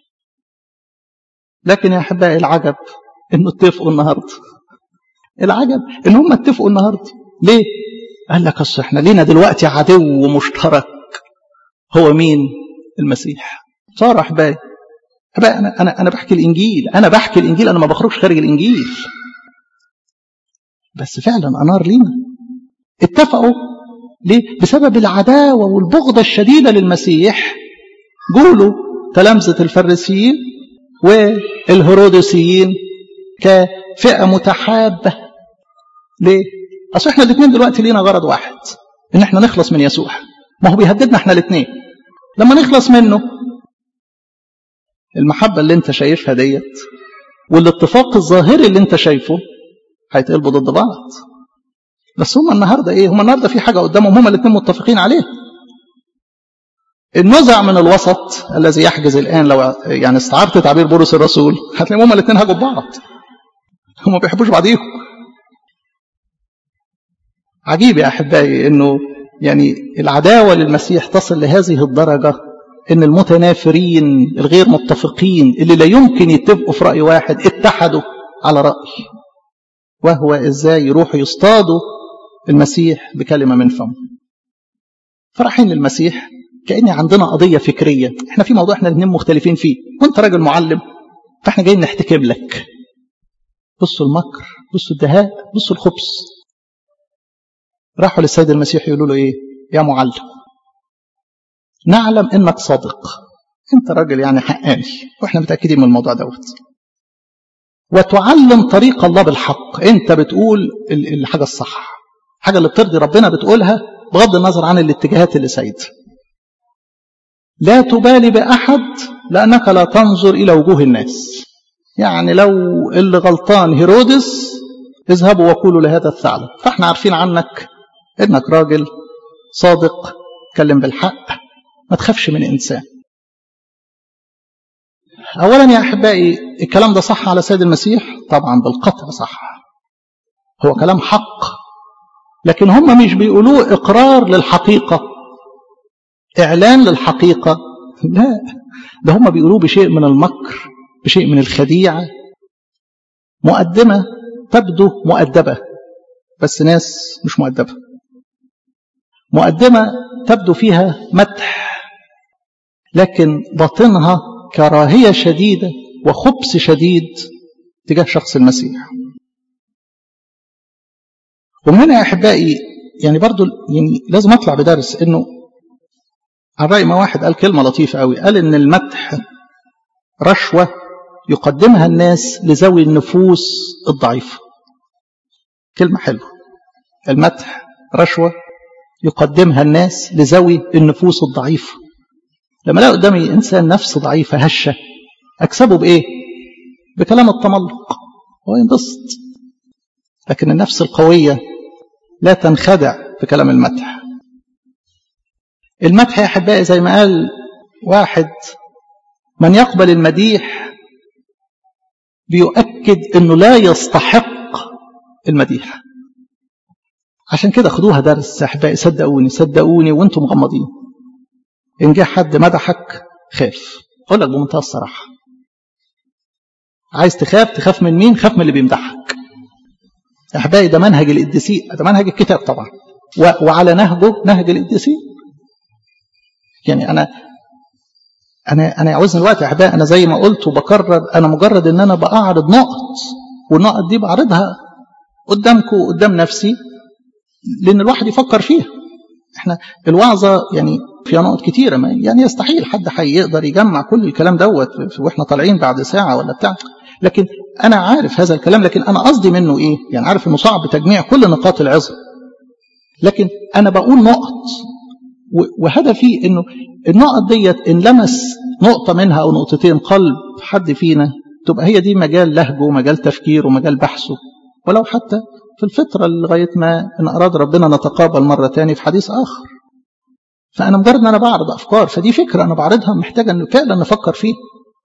لكن يا أحبائي العجب إنه اتفقوا النهاردة العجب إن هم اتفقوا النهاردة ليه؟ قال لك أصل إحنا لينا دلوقتي عدو مشترك هو مين؟ المسيح صار أحبائي أحبائي أنا أنا أنا بحكي الإنجيل أنا بحكي الإنجيل أنا ما بخرجش خارج الإنجيل بس فعلا أنار لينا اتفقوا ليه؟ بسبب العداوة والبغضة الشديدة للمسيح قولوا تلامذة الفريسيين والهرودسيين كفئة متحابة ليه؟ أصل احنا الاثنين دلوقتي لينا غرض واحد ان احنا نخلص من يسوع ما هو بيهددنا احنا الاثنين لما نخلص منه المحبة اللي انت شايفها ديت والاتفاق الظاهري اللي انت شايفه هيتقلبوا ضد بعض بس هم النهارده ايه هم النهارده في حاجه قدامهم هم الاثنين متفقين عليها النزع من الوسط الذي يحجز الان لو يعني استعرت تعبير بولس الرسول هتلاقيهم هم الاثنين هاجوا ببعض هم ما بيحبوش بعضيهم عجيب يا احبائي انه يعني العداوه للمسيح تصل لهذه الدرجه ان المتنافرين الغير متفقين اللي لا يمكن يتفقوا في راي واحد اتحدوا على راي وهو ازاي يروحوا يصطادوا المسيح بكلمه من فمه فرحين للمسيح كأن عندنا قضية فكرية احنا في موضوع احنا الاثنين مختلفين فيه وانت راجل معلم فاحنا جايين نحتكم لك بصوا المكر بصوا الدهاء بصوا الخبث راحوا للسيد المسيح يقولوا له ايه يا معلم نعلم انك صادق انت راجل يعني حقاني واحنا متاكدين من الموضوع دوت وتعلم طريق الله بالحق انت بتقول الحاجه الصح الحاجه اللي بترضي ربنا بتقولها بغض النظر عن الاتجاهات اللي سايده لا تبالي بأحد لأنك لا تنظر إلى وجوه الناس يعني لو اللي غلطان هيرودس اذهبوا وقولوا لهذا الثعلب فاحنا عارفين عنك انك راجل صادق تكلم بالحق ما تخافش من انسان اولا يا احبائي الكلام ده صح على سيد المسيح طبعا بالقطع صح هو كلام حق لكن هم مش بيقولوه اقرار للحقيقه إعلان للحقيقة لا ده هم بيقولوه بشيء من المكر بشيء من الخديعة مقدمة تبدو مؤدبة بس ناس مش مؤدبة مقدمة تبدو فيها مدح لكن باطنها كراهية شديدة وخبث شديد تجاه شخص المسيح ومن هنا يا أحبائي يعني برضو يعني لازم أطلع بدرس إنه عن رأي ما واحد قال كلمة لطيفة قوي قال إن المدح رشوة يقدمها الناس لذوي النفوس الضعيفة كلمة حلوة المدح رشوة يقدمها الناس لذوي النفوس الضعيفة لما الاقي قدامي إنسان نفس ضعيفة هشة أكسبه بإيه؟ بكلام التملق هو ينبسط لكن النفس القوية لا تنخدع في كلام المدح المدح يا احبائي زي ما قال واحد من يقبل المديح بيؤكد انه لا يستحق المديح عشان كده خدوها درس يا احبائي صدقوني صدقوني وانتم مغمضين ان جه حد مدحك خاف اقول لك بمنتهى الصراحه عايز تخاف تخاف من مين خاف من اللي بيمدحك احبائي ده منهج القديسين ده منهج الكتاب طبعا وعلى نهجه نهج القديسين يعني انا انا انا عاوزني الوقت يا احبائي انا زي ما قلت وبكرر انا مجرد ان انا بعرض نقط والنقط دي بعرضها قدامكم وقدام نفسي لان الواحد يفكر فيها احنا الوعظه يعني فيها نقط كتيره ما يعني يستحيل حد حي يقدر يجمع كل الكلام دوت واحنا طالعين بعد ساعه ولا بتاع لكن انا عارف هذا الكلام لكن انا قصدي منه ايه يعني عارف انه صعب تجميع كل نقاط العظه لكن انا بقول نقط وهدفي انه النقط ديت ان لمس نقطه منها او نقطتين قلب حد فينا تبقى هي دي مجال لهجه ومجال تفكيره ومجال بحثه ولو حتى في الفترة لغاية ما إن أراد ربنا نتقابل مرة تاني في حديث آخر فأنا مجرد أن أنا بعرض أفكار فدي فكرة أنا بعرضها محتاجة أن فعلا نفكر فيه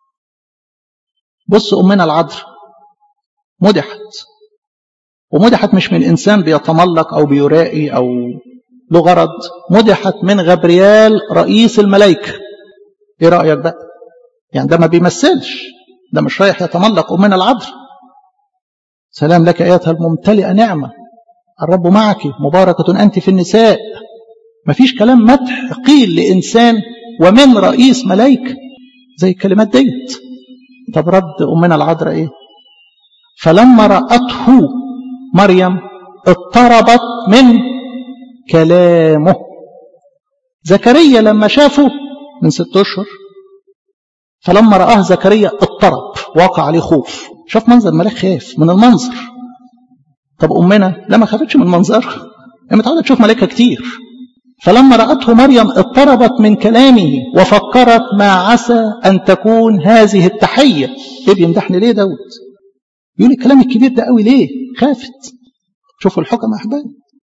بص أمنا العذراء مدحت ومدحت مش من إنسان بيتملق أو بيرائي أو له غرض مدحت من غبريال رئيس الملائكة إيه رأيك بقى يعني ده ما بيمثلش ده مش رايح يتملق أمنا العذراء سلام لك أيتها الممتلئة نعمة الرب معك مباركة أنت في النساء مفيش كلام مدح قيل لإنسان ومن رئيس ملائكة زي الكلمات ديت طب رد أمنا العذراء إيه فلما رأته مريم اضطربت من كلامه زكريا لما شافه من ست أشهر فلما رآه زكريا اضطرب وقع عليه خوف شاف منظر ملاك خاف من المنظر طب أمنا لا ما خافتش من منظرها هي متعودة تشوف ملائكة كتير فلما رأته مريم اضطربت من كلامه وفكرت ما عسى أن تكون هذه التحية إيه بيمدحني ليه دوت يقول الكلام الكبير ده قوي ليه خافت شوفوا الحكم أحبابي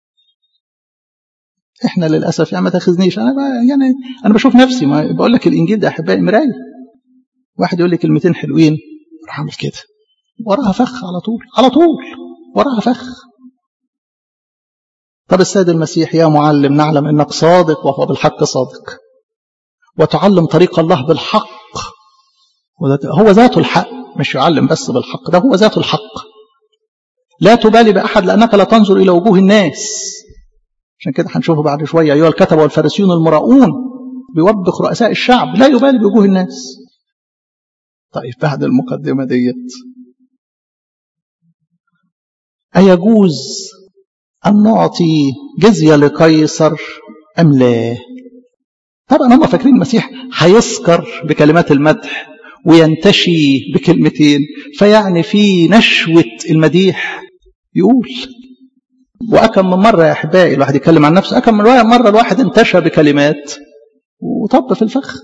احنا للاسف يعني ما تاخذنيش انا يعني انا بشوف نفسي ما بقول لك الانجيل ده احبائي مرايه واحد يقول لي كلمتين حلوين راح اعمل كده وراها فخ على طول على طول وراها فخ طب السيد المسيح يا معلم نعلم انك صادق وهو بالحق صادق وتعلم طريق الله بالحق هو ذاته الحق مش يعلم بس بالحق ده هو ذاته الحق لا تبالي بأحد لأنك لا تنظر إلى وجوه الناس عشان كده هنشوفه بعد شوية أيها الكتبة والفارسيون المراؤون بيوبخ رؤساء الشعب لا يبالي بوجوه الناس طيب بعد المقدمة ديت أيجوز أن نعطي جزية لقيصر أم لا طبعا هم فاكرين المسيح هيسكر بكلمات المدح وينتشي بكلمتين فيعني في نشوة المديح يقول وأكم من مرة يا أحبائي الواحد يتكلم عن نفسه أكم من مرة الواحد انتشى بكلمات وطب في الفخ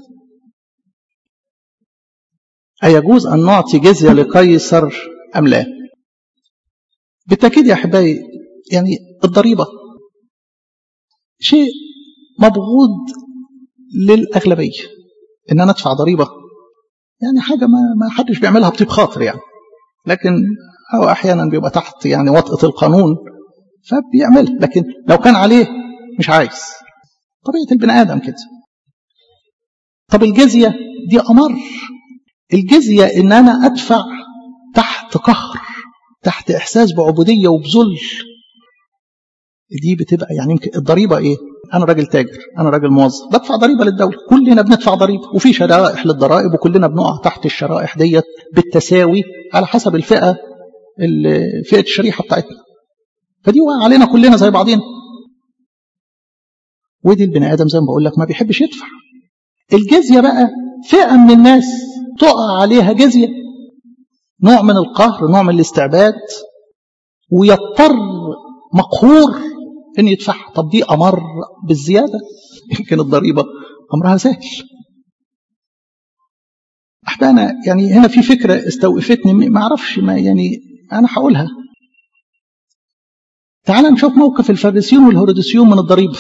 أيجوز أن نعطي جزية لقيصر أم لا بالتأكيد يا أحبائي يعني الضريبة شيء مبغوض للأغلبية إن أنا أدفع ضريبة يعني حاجة ما, ما حدش بيعملها بطيب خاطر يعني لكن هو أحيانا بيبقى تحت يعني وطأة القانون فبيعمل لكن لو كان عليه مش عايز طبيعة البني آدم كده طب الجزية دي أمر الجزية إن أنا أدفع تحت قهر تحت إحساس بعبودية وبذل دي بتبقى يعني يمكن الضريبة إيه؟ أنا راجل تاجر أنا راجل موظف بدفع ضريبة للدولة كلنا بندفع ضريبة وفي شرائح للضرائب وكلنا بنقع تحت الشرائح ديت بالتساوي على حسب الفئة فئة الشريحة بتاعتنا فدي وقع علينا كلنا زي بعضينا ودي البني آدم زي ما بقول لك ما بيحبش يدفع الجزية بقى فئة من الناس تقع عليها جزية نوع من القهر نوع من الاستعباد ويضطر مقهور ان يدفعها طب دي امر بالزياده يمكن الضريبه امرها سهل احبانا يعني هنا في فكره استوقفتني ما اعرفش ما يعني انا هقولها تعال نشوف موقف الفارسيون والهرودسيون من الضريبه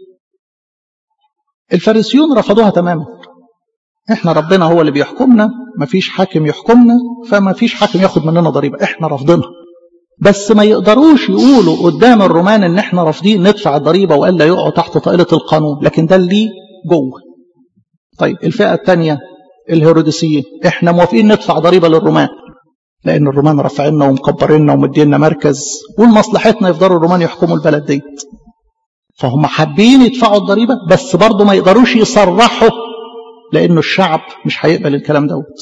الفارسيون رفضوها تماما احنا ربنا هو اللي بيحكمنا مفيش حاكم يحكمنا فما فيش حاكم ياخد مننا ضريبه احنا رافضينها بس ما يقدروش يقولوا قدام الرومان ان احنا رافضين ندفع الضريبه والا يقعوا تحت طائله القانون لكن ده اللي جوه طيب الفئة الثانية الهيروديسيين احنا موافقين ندفع ضريبة للرومان لأن الرومان رافعيننا ومكبريننا ومدينا مركز ولمصلحتنا يفضلوا الرومان يحكموا البلد ديت فهم حابين يدفعوا الضريبة بس برضه ما يقدروش يصرحوا لأنه الشعب مش هيقبل الكلام دوت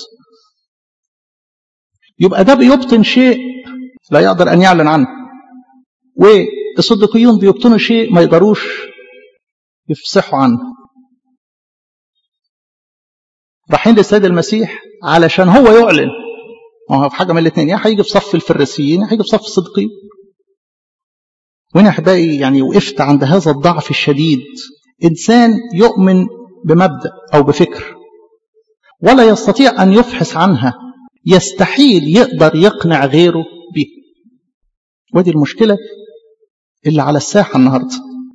يبقى ده بيبطن شيء لا يقدر أن يعلن عنه والصديقيون بيبطنوا شيء ما يقدروش يفصحوا عنه رايحين للسيد المسيح علشان هو يعلن ما هو في حاجه من الاثنين يا هيجي في صف الفريسيين يا هيجي في صف الصديقيين وهنا احبائي يعني وقفت عند هذا الضعف الشديد انسان يؤمن بمبدا او بفكر ولا يستطيع ان يفحص عنها يستحيل يقدر يقنع غيره به ودي المشكله اللي على الساحه النهارده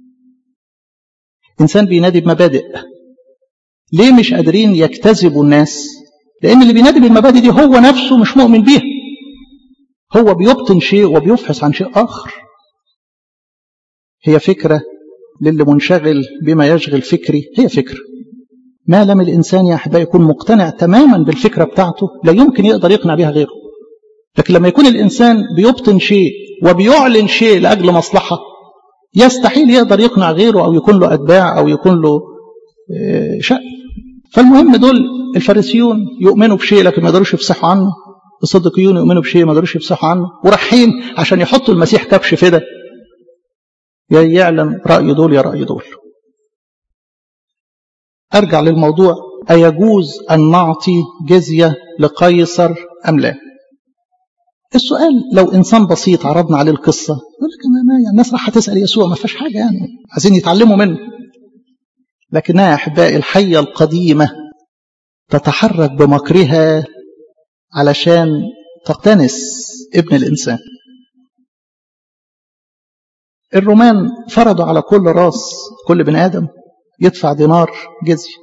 انسان بينادي بمبادئ ليه مش قادرين يجتذبوا الناس لان اللي بينادي بالمبادئ دي هو نفسه مش مؤمن بيها هو بيبطن شيء وبيفحص عن شيء اخر هي فكره للي منشغل بما يشغل فكري هي فكره ما لم الانسان يا احبائي يكون مقتنع تماما بالفكره بتاعته لا يمكن يقدر يقنع بها غيره لكن لما يكون الانسان بيبطن شيء وبيعلن شيء لاجل مصلحه يستحيل يقدر يقنع غيره او يكون له اتباع او يكون له شأن فالمهم دول الفارسيون يؤمنوا بشيء لكن ما يقدروش يفصحوا عنه الصديقيون يؤمنوا بشيء ما يقدروش يفصحوا عنه ورايحين عشان يحطوا المسيح كبش فدا يا يعلن رأي دول يا رأي دول أرجع للموضوع أيجوز أن نعطي جزية لقيصر أم لا السؤال لو إنسان بسيط عرضنا عليه القصة يقول لك ما يعني الناس راح تسأل يسوع ما فيهاش حاجة يعني عايزين يتعلموا منه لكنها يا أحبائي الحية القديمة تتحرك بمكرها علشان تقتنس ابن الإنسان الرومان فرضوا على كل راس كل بني آدم يدفع دينار جزية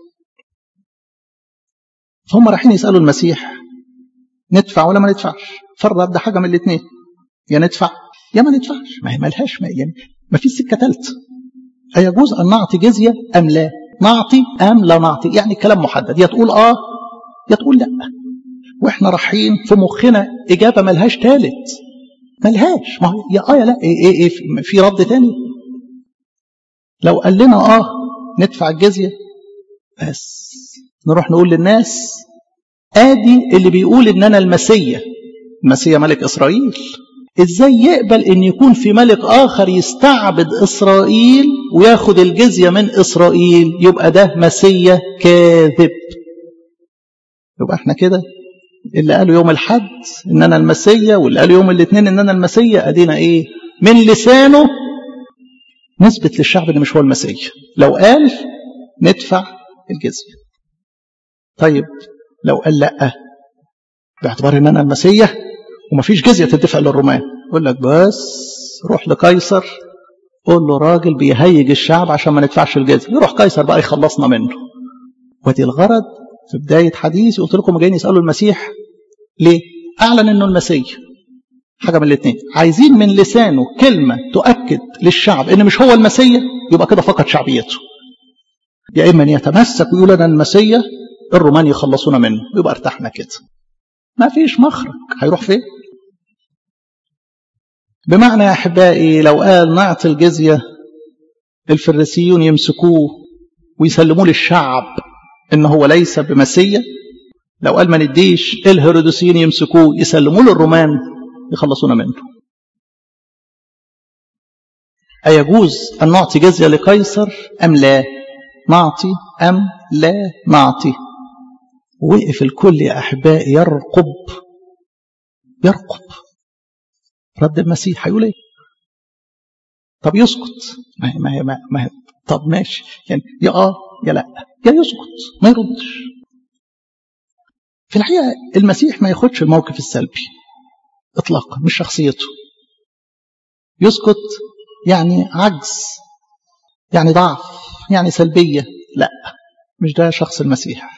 فهم رايحين يسألوا المسيح ندفع ولا ما ندفعش فرد ده حاجة من الاثنين يا ندفع يا ما ندفعش ما هي ملهاش ما, يعني ما فيش سكة ثالثة أيجوز أن نعطي جزية أم لا نعطي أم لا نعطي يعني كلام محدد يا تقول آه يا تقول لا وإحنا رايحين في مخنا إجابة ملهاش ثالث ملهاش ما هو يا آه يا لا إيه إيه إيه في رد تاني لو قال لنا آه ندفع الجزية بس نروح نقول للناس آدي اللي بيقول إن أنا المسيا المسيا ملك إسرائيل ازاي يقبل ان يكون في ملك اخر يستعبد اسرائيل وياخد الجزيه من اسرائيل يبقى ده مسيا كاذب يبقى احنا كده اللي قالوا يوم الحد ان انا المسيا واللي قالوا يوم الاثنين ان انا المسيا ادينا ايه من لسانه نثبت للشعب ان مش هو المسيا لو قال ندفع الجزيه طيب لو قال لا باعتبار ان انا المسيا ومفيش جزية تدفع للرومان يقول لك بس روح لقيصر قول له راجل بيهيج الشعب عشان ما ندفعش الجزية يروح قيصر بقى يخلصنا منه ودي الغرض في بداية حديثي قلت لكم جايين يسألوا المسيح ليه أعلن أنه المسيح حاجة من الاثنين عايزين من لسانه كلمة تؤكد للشعب أن مش هو المسيح يبقى كده فقد شعبيته يا إما أن يتمسك ويقول أنا المسيح الرومان يخلصونا منه يبقى ارتحنا كده ما فيش مخرج هيروح فين بمعنى يا احبائي لو قال نعطي الجزيه الفريسيون يمسكوه ويسلموه للشعب ان هو ليس بمسيا لو قال ما نديش الهيرودوسيين يمسكوه يسلموه للرومان يخلصونا منه أيجوز أن نعطي جزية لقيصر أم لا نعطي أم لا نعطي وقف الكل يا أحبائي يرقب يرقب رد المسيح هيقول ايه طب يسكت ما ما ما, ما طب ماشي يعني يا اه يا لا يا يسكت ما يردش في الحقيقة المسيح ما ياخدش الموقف السلبي اطلاقا مش شخصيته يسكت يعني عجز يعني ضعف يعني سلبية لا مش ده شخص المسيح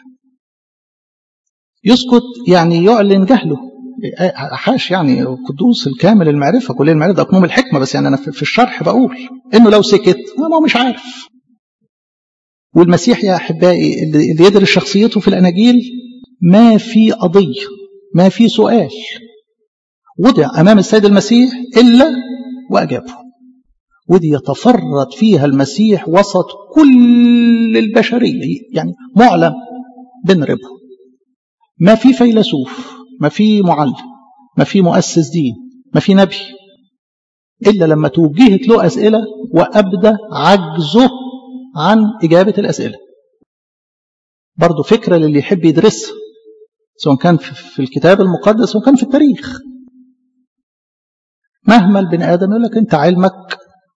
يسكت يعني يعلن جهله حاش يعني قدوس الكامل المعرفة كل المعرفة ده أقنوم الحكمة بس يعني أنا في الشرح بقول إنه لو سكت ما هو مش عارف والمسيح يا أحبائي اللي يدرس شخصيته في الأناجيل ما في قضية ما في سؤال وضع أمام السيد المسيح إلا وأجابه ودي يتفرد فيها المسيح وسط كل البشرية يعني معلم بنربه ما في فيلسوف ما في معلم ما في مؤسس دين ما في نبي إلا لما توجهت له أسئلة وأبدى عجزه عن إجابة الأسئلة برضو فكرة للي يحب يدرسها سواء كان في الكتاب المقدس سواء كان في التاريخ مهما البني آدم يقول لك أنت علمك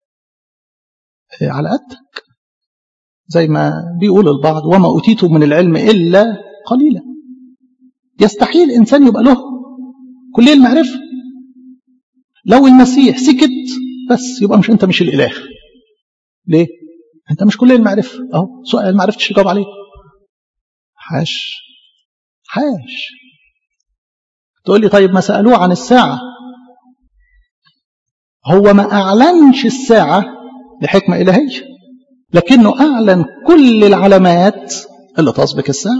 على قدك زي ما بيقول البعض وما أوتيتم من العلم إلا قليلا يستحيل إنسان يبقى له كل المعرفة لو المسيح سكت بس يبقى مش أنت مش الإله ليه؟ أنت مش كل المعرفة أهو سؤال ما عرفتش تجاوب عليه حاش حاش تقول لي طيب ما سألوه عن الساعة هو ما أعلنش الساعة لحكمة إلهية لكنه أعلن كل العلامات اللي تسبق الساعة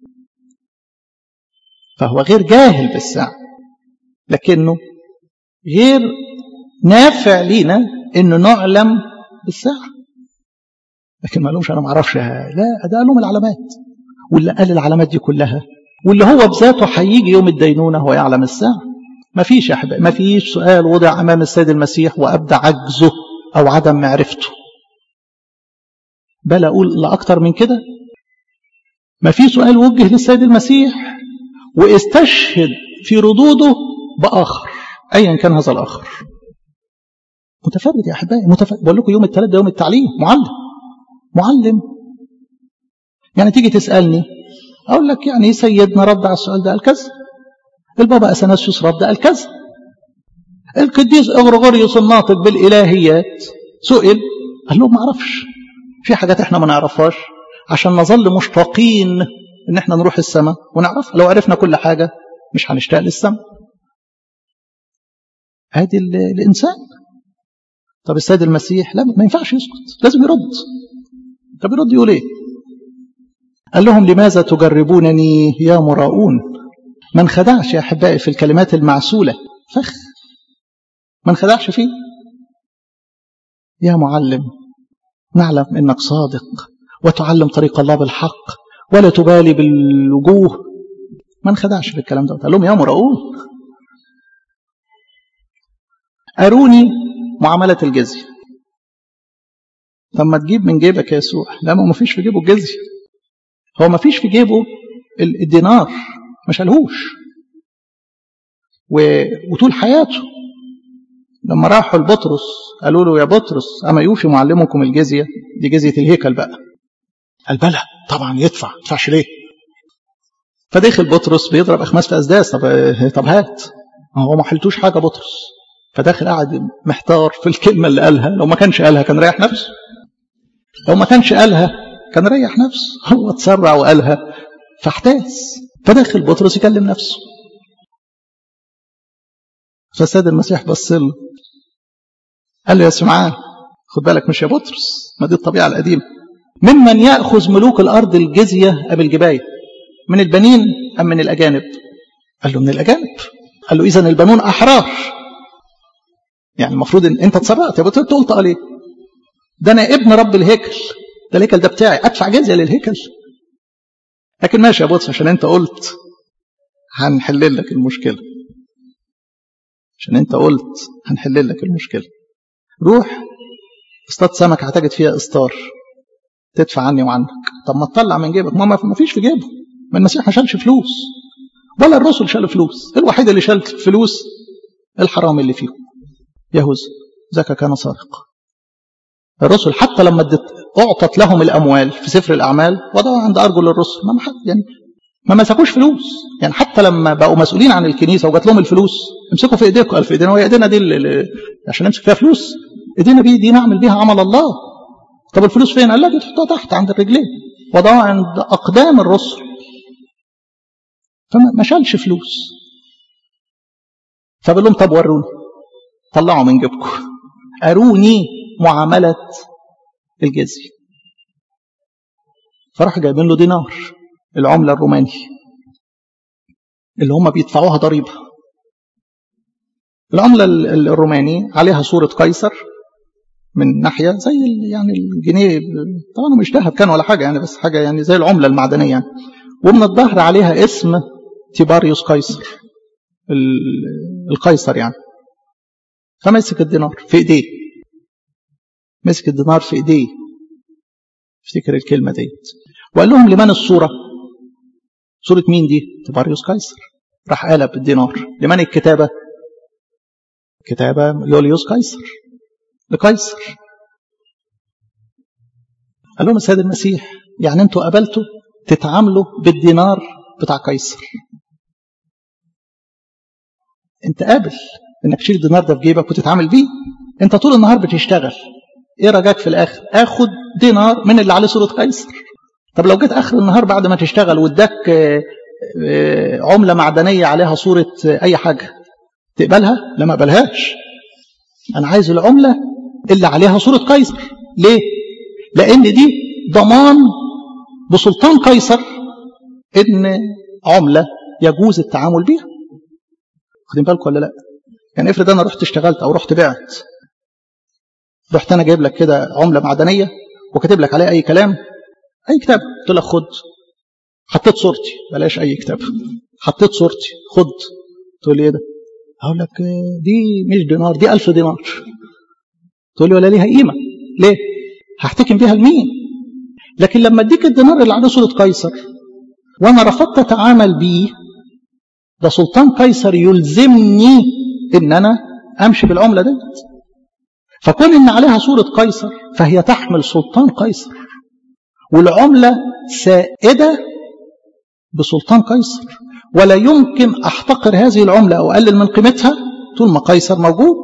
فهو غير جاهل بالساعة لكنه غير نافع لينا انه نعلم بالساعة لكن ما لهمش انا ما اعرفش لا ده لهم العلامات واللي قال العلامات دي كلها واللي هو بذاته هيجي يوم الدينونة هو يعلم الساعة ما فيش يا احبائي ما فيش سؤال وضع امام السيد المسيح وابدى عجزه او عدم معرفته بل اقول لا اكتر من كده ما في سؤال وجه للسيد المسيح واستشهد في ردوده باخر ايا كان هذا الاخر متفرد يا احبائي متفرد بقول لكم يوم الثلاث ده يوم التعليم معلم معلم يعني تيجي تسالني اقول لك يعني سيدنا رد على السؤال ده قال كذا البابا اثناسيوس رد قال كذا القديس اغرغوريوس الناطق بالالهيات سئل قال له ما اعرفش في حاجات احنا ما نعرفهاش عشان نظل مشتاقين ان احنا نروح السماء ونعرفها لو عرفنا كل حاجه مش هنشتاق للسماء ادي الانسان طب السيد المسيح لا ما ينفعش يسكت لازم يرد طب يرد يقول ايه قال لهم لماذا تجربونني يا مراؤون ما انخدعش يا احبائي في الكلمات المعسوله فخ ما انخدعش فيه يا معلم نعلم انك صادق وتعلم طريق الله بالحق ولا تبالي بالوجوه ما انخدعش في الكلام ده قال لهم يا مراؤون أروني معاملة الجزية طب ما تجيب من جيبك يا يسوع لا ما فيش في جيبه الجزية هو ما فيش في جيبه الدينار ما شالهوش وطول حياته لما راحوا لبطرس قالوا له يا بطرس أما يوفي معلمكم الجزية دي جزية الهيكل بقى قال بلى طبعا يدفع ما يدفعش ليه فدخل بطرس بيضرب أخماس في أسداس طب طب هات هو ما حلتوش حاجة بطرس فداخل قاعد محتار في الكلمة اللي قالها لو ما كانش قالها كان ريح نفسه لو ما كانش قالها كان ريح نفسه هو اتسرع وقالها فاحتاس فداخل بطرس يكلم نفسه فالسيد المسيح بص له قال له يا سمعان خد بالك مش يا بطرس ما دي الطبيعة القديمة ممن يأخذ ملوك الأرض الجزية أم الجباية من البنين أم من الأجانب قال له من الأجانب قال له إذا البنون أحرار يعني المفروض ان انت اتسرعت يا بطل تقول قال ايه ده انا ابن رب الهيكل ده الهيكل ده بتاعي ادفع جزيه للهيكل لكن ماشي يا بطل عشان انت قلت هنحل لك المشكله عشان انت قلت هنحل لك المشكله روح اصطاد سمك هتجد فيها اسطار تدفع عني وعنك طب ما تطلع من جيبك ما ما فيش في جيبه ما المسيح ما شالش فلوس ولا الرسل شالوا فلوس الوحيد اللي شال فلوس الحرام اللي فيهم يهوذا ذاك كان سارق الرسل حتى لما اعطت لهم الاموال في سفر الاعمال وضعوا عند ارجل الرسل ما حد يعني ما مسكوش فلوس يعني حتى لما بقوا مسؤولين عن الكنيسه وجات لهم الفلوس امسكوا في ايديكم قال في ايدينا وهي ايدينا دي اللي عشان نمسك فيها فلوس ايدينا دي دي نعمل بيها عمل الله طب الفلوس فين؟ قال لا دي تحطها تحت عند الرجلين وضعوها عند اقدام الرسل فما شالش فلوس فبقول لهم طب وروني طلعوا من جيبكم أروني معاملة الجزية فراح جايبين له دينار العملة الروماني اللي هم بيدفعوها ضريبة العملة الروماني عليها صورة قيصر من ناحية زي يعني الجنيه طبعا مش ذهب كان ولا حاجة يعني بس حاجة يعني زي العملة المعدنية يعني ومن الظهر عليها اسم تيباريوس قيصر القيصر يعني فمسك الدينار في ايديه مسك الدينار في ايديه افتكر الكلمة ديت وقال لهم لمن الصورة صورة مين دي تيباريوس قيصر راح قلب الدينار لمن الكتابة كتابة يوليوس قيصر لقيصر قال لهم السيد المسيح يعني انتوا قبلتوا تتعاملوا بالدينار بتاع قيصر انت قابل انك تشيل الدينار ده في جيبك وتتعامل بيه انت طول النهار بتشتغل ايه رجاك في الاخر اخد دينار من اللي عليه صوره قيصر طب لو جيت اخر النهار بعد ما تشتغل واداك عمله معدنيه عليها صوره اي حاجه تقبلها لا ما اقبلهاش انا عايز العمله اللي عليها صوره قيصر ليه لان دي ضمان بسلطان قيصر ان عمله يجوز التعامل بيها واخدين بالكم ولا لا يعني افرض انا رحت اشتغلت او رحت بعت رحت انا جايب لك كده عمله معدنيه وكاتب لك عليها اي كلام اي كتاب قلت لك خد حطيت صورتي بلاش اي كتاب حطيت صورتي خد تقول لي ايه ده اقول لك دي مش دينار دي ألف دينار تقول لي ولا ليها قيمه ليه هحتكم بيها لمين لكن لما اديك الدينار اللي عليه صوره قيصر وانا رفضت اتعامل بيه ده سلطان قيصر يلزمني ان انا امشي بالعمله ديت فكون ان عليها صوره قيصر فهي تحمل سلطان قيصر والعمله سائده بسلطان قيصر ولا يمكن احتقر هذه العمله او اقلل من قيمتها طول ما قيصر موجود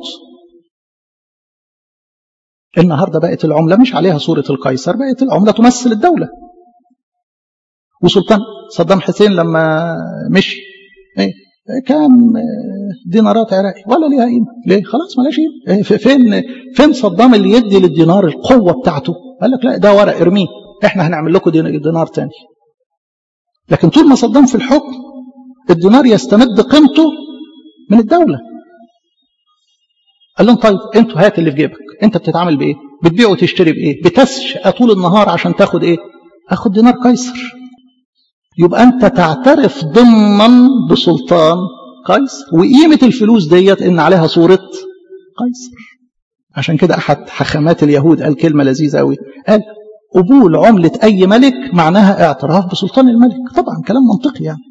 النهارده بقت العمله مش عليها صوره القيصر بقت العمله تمثل الدوله وسلطان صدام حسين لما مشي ايه كام دينارات عراقي ولا ليها قيمه ليه خلاص مالهاش قيمه فين فين صدام اللي يدي للدينار القوه بتاعته قال لك لا ده ورق ارميه احنا هنعمل لكم دينار تاني لكن طول ما صدام في الحكم الدينار يستمد قيمته من الدوله قال لهم طيب انتوا هات اللي في جيبك انت بتتعامل بايه بتبيع وتشتري بايه بتسشى طول النهار عشان تاخد ايه اخد دينار قيصر يبقى انت تعترف ضمنا بسلطان قيصر وقيمة الفلوس ديت ان عليها صورة قيصر عشان كده احد حخامات اليهود قال كلمة لذيذة قوي قال قبول عملة اي ملك معناها اعتراف بسلطان الملك طبعا كلام منطقي يعني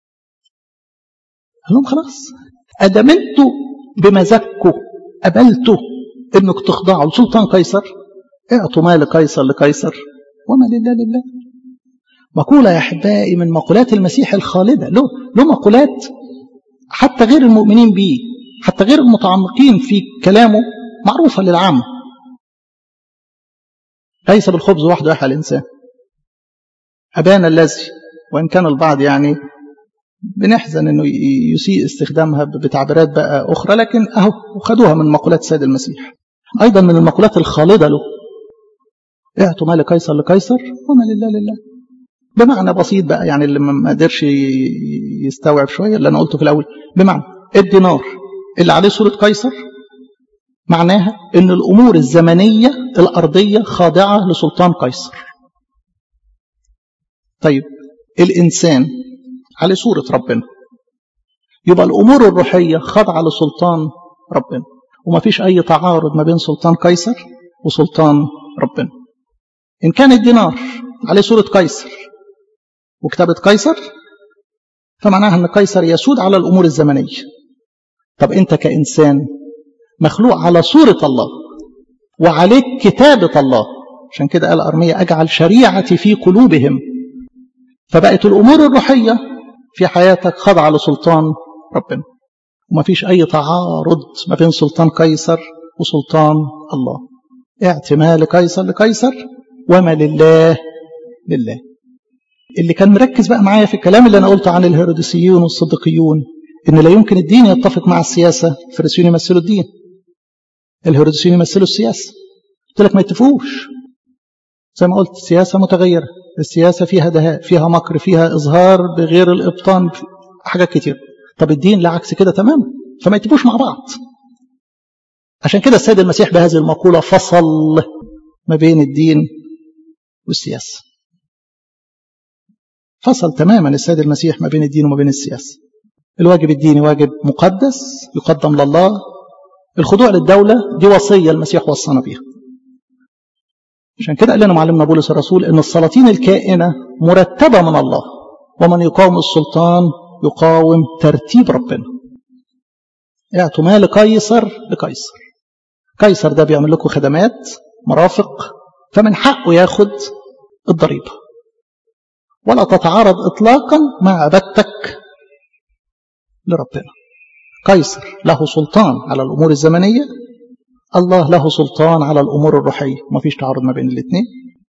قال لهم خلاص ادام انتوا بمزاجكم قبلتوا انك تخضعوا لسلطان قيصر اعطوا مال قيصر لقيصر وما لله لله مقولة يا أحبائي من مقولات المسيح الخالدة له, له مقولات حتى غير المؤمنين به حتى غير المتعمقين في كلامه معروفة للعامة ليس بالخبز وحده يحيى الإنسان أبانا الذي وإن كان البعض يعني بنحزن انه يسيء استخدامها بتعبيرات بقى اخرى لكن اهو خدوها من مقولات السيد المسيح ايضا من المقولات الخالده له اعطوا مال قيصر لقيصر وما لله لله بمعنى بسيط بقى يعني اللي ما قدرش يستوعب شويه اللي انا قلته في الاول بمعنى الدينار اللي عليه صوره قيصر معناها ان الامور الزمنيه الارضيه خاضعه لسلطان قيصر طيب الانسان على صورة ربنا يبقى الأمور الروحية خاضعة لسلطان ربنا وما فيش أي تعارض ما بين سلطان قيصر وسلطان ربنا إن كان الدينار عليه صورة قيصر وكتابة قيصر فمعناها أن قيصر يسود على الأمور الزمنية طب أنت كإنسان مخلوق على صورة الله وعليك كتابة الله عشان كده قال أرمية أجعل شريعتي في قلوبهم فبقت الأمور الروحية في حياتك خاضعة لسلطان ربنا وما فيش أي تعارض ما بين سلطان قيصر وسلطان الله اعتمال قيصر لقيصر وما لله لله اللي كان مركز بقى معايا في الكلام اللي أنا قلته عن الهيروديسيون والصديقيون إن لا يمكن الدين يتفق مع السياسة الفريسيون يمثلوا الدين الهيروديسيون يمثلوا السياسة قلت لك ما يتفقوش زي ما قلت سياسة متغيرة السياسة فيها دهاء فيها مكر فيها إظهار بغير الإبطان حاجات كتير طب الدين لا عكس كده تماما فما يتبوش مع بعض عشان كده السيد المسيح بهذه المقولة فصل ما بين الدين والسياسة فصل تماما السيد المسيح ما بين الدين وما بين السياسة الواجب الديني واجب مقدس يقدم لله الخضوع للدولة دي وصية المسيح وصانا بيها عشان كده قال لنا معلمنا بولس الرسول ان السلاطين الكائنة مرتبة من الله ومن يقاوم السلطان يقاوم ترتيب ربنا اعطوا ما لقيصر لقيصر قيصر ده بيعمل لكم خدمات مرافق فمن حقه ياخد الضريبة ولا تتعارض اطلاقا مع عبادتك لربنا قيصر له سلطان على الامور الزمنيه الله له سلطان على الامور الروحيه ما فيش تعارض ما بين الاثنين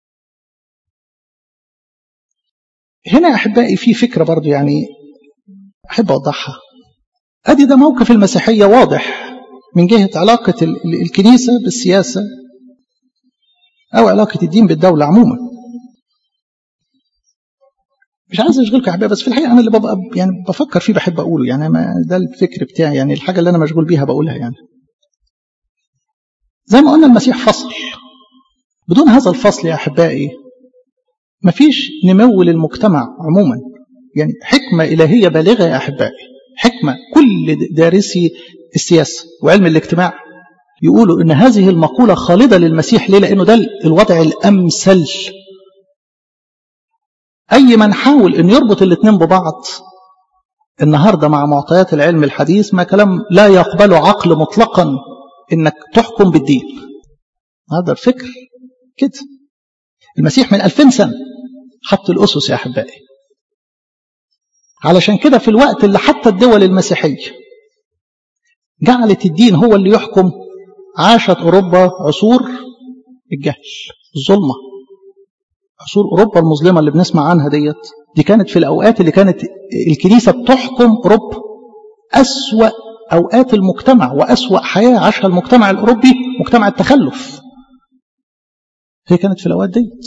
هنا احبائي في فكره برضو يعني احب اوضحها ادي ده موقف المسيحيه واضح من جهه علاقه الكنيسه بالسياسه او علاقه الدين بالدوله عموما مش عايز اشغلكم يا احبائي بس في الحقيقه انا اللي ببقى يعني بفكر فيه بحب اقوله يعني ما ده الفكر بتاعي يعني الحاجه اللي انا مشغول بيها بقولها يعني زي ما قلنا المسيح فصل بدون هذا الفصل يا احبائي مفيش نمو للمجتمع عموما يعني حكمه الهيه بالغه يا احبائي حكمه كل دارسي السياسه وعلم الاجتماع يقولوا ان هذه المقوله خالده للمسيح ليه لانه ده الوضع الامثل أي من حاول أن يربط الاثنين ببعض النهاردة مع معطيات العلم الحديث ما كلام لا يقبل عقل مطلقا أنك تحكم بالدين هذا الفكر كده المسيح من ألفين سنة حط الأسس يا أحبائي علشان كده في الوقت اللي حتى الدول المسيحية جعلت الدين هو اللي يحكم عاشت أوروبا عصور الجهل الظلمه عصور اوروبا المظلمه اللي بنسمع عنها ديت دي كانت في الاوقات اللي كانت الكنيسه بتحكم اوروبا اسوا اوقات المجتمع واسوا حياه عاشها المجتمع الاوروبي مجتمع التخلف هي كانت في الاوقات ديت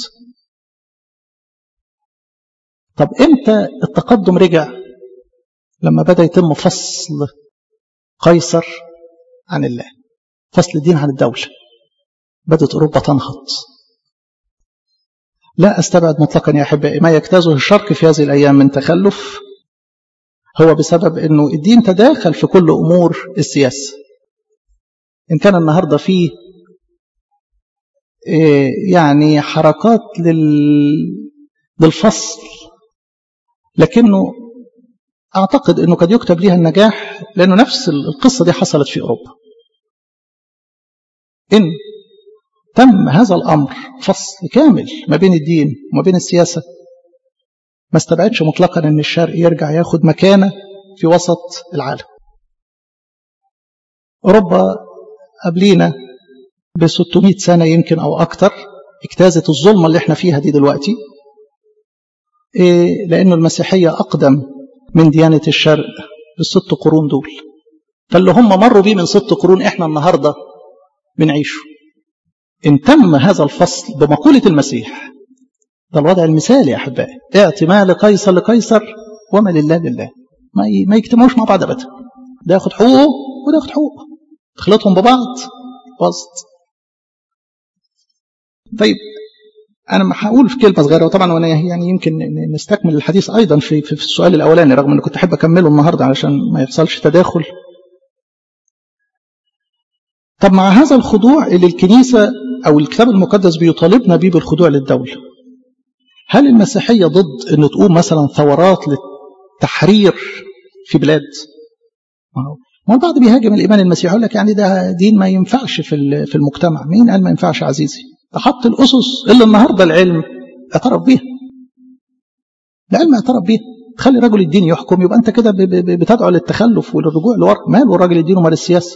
طب امتى التقدم رجع لما بدا يتم فصل قيصر عن الله فصل الدين عن الدوله بدات اوروبا تنهض لا أستبعد مطلقا يا أحبائي ما يجتازه الشرق في هذه الأيام من تخلف هو بسبب أنه الدين تداخل في كل أمور السياسة إن كان النهاردة فيه يعني حركات للفصل لكنه أعتقد أنه قد يكتب لها النجاح لأنه نفس القصة دي حصلت في أوروبا إن تم هذا الأمر فصل كامل ما بين الدين وما بين السياسة ما استبعدش مطلقا أن الشرق يرجع ياخد مكانة في وسط العالم أوروبا قبلينا ب 600 سنة يمكن أو أكتر اجتازت الظلمة اللي احنا فيها دي دلوقتي إيه لأنه المسيحية أقدم من ديانة الشرق الست قرون دول فاللي هم مروا بيه من ست قرون احنا النهاردة بنعيشه إن تم هذا الفصل بمقولة المسيح ده الوضع المثالي يا أحبائي اعطي ما لقيصر لقيصر وما لله لله ما ما يجتمعوش مع بعض أبدا ده ياخد حقوقه وده ياخد حقوقه تخلطهم ببعض وسط طيب أنا ما هقول في كلمة صغيرة وطبعا وأنا يعني يمكن نستكمل الحديث أيضا في في السؤال الأولاني رغم إني كنت أحب أكمله النهاردة علشان ما يحصلش تداخل طب مع هذا الخضوع اللي الكنيسة أو الكتاب المقدس بيطالبنا بيه بالخضوع للدولة هل المسيحية ضد أن تقوم مثلا ثورات للتحرير في بلاد ما البعض بيهاجم الإيمان المسيحي يقول لك يعني ده دين ما ينفعش في في المجتمع مين قال ما ينفعش عزيزي ده حط الأسس اللي النهاردة العلم اعترف بيها العلم اعترف بيها تخلي رجل الدين يحكم يبقى أنت كده بتدعو للتخلف وللرجوع لورا ماله راجل الدين ومال السياسة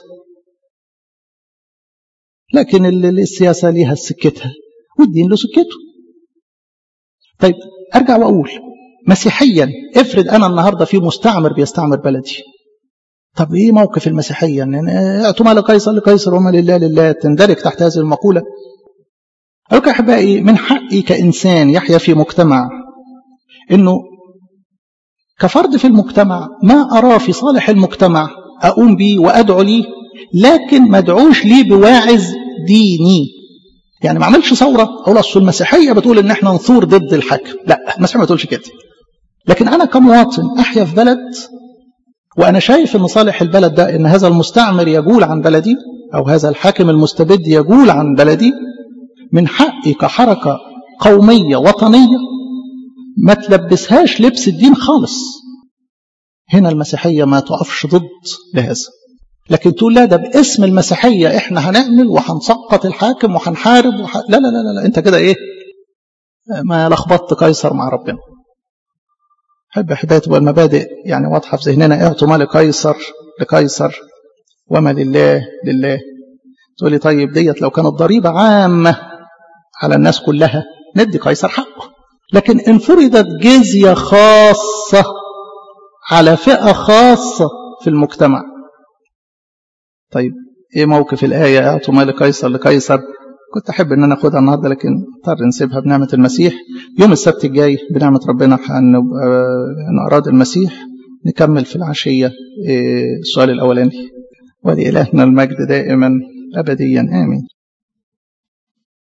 لكن السياسة ليها سكتها والدين له سكته طيب أرجع وأقول مسيحيا افرض أنا النهاردة في مستعمر بيستعمر بلدي طب إيه موقف المسيحية أن اعطوا ما لقيصر لقيصر وما لله لله تندرج تحت هذه المقولة أو أحبائي من حقي كإنسان يحيا في مجتمع إنه كفرد في المجتمع ما أراه في صالح المجتمع أقوم به وأدعو ليه لكن ما ادعوش ليه بواعظ ديني يعني ما عملش ثورة أقول أصل المسيحية بتقول إن إحنا نثور ضد الحاكم لا المسيحية ما تقولش كده لكن أنا كمواطن أحيا في بلد وأنا شايف إن صالح البلد ده إن هذا المستعمر يجول عن بلدي أو هذا الحاكم المستبد يجول عن بلدي من حقي كحركة قومية وطنية ما تلبسهاش لبس الدين خالص هنا المسيحية ما تقفش ضد لهذا لكن تقول لا ده باسم المسيحية احنا هنعمل وهنسقط الحاكم وهنحارب وح... لا, لا لا لا لا انت كده ايه ما لخبطت قيصر مع ربنا حب احبائي تبقى المبادئ يعني واضحة في ذهننا اعطوا ما لقيصر لقيصر وما لله لله تقول لي طيب ديت لو كانت ضريبة عامة على الناس كلها ندي قيصر حقه لكن ان فرضت جزية خاصة على فئة خاصة في المجتمع طيب ايه موقف الآية اعطوا ما لقيصر لقيصر كنت أحب أن أنا أخدها النهاردة لكن اضطر نسيبها بنعمة المسيح يوم السبت الجاي بنعمة ربنا إن أراد المسيح نكمل في العشية السؤال الأولاني ولإلهنا المجد دائما أبديا آمين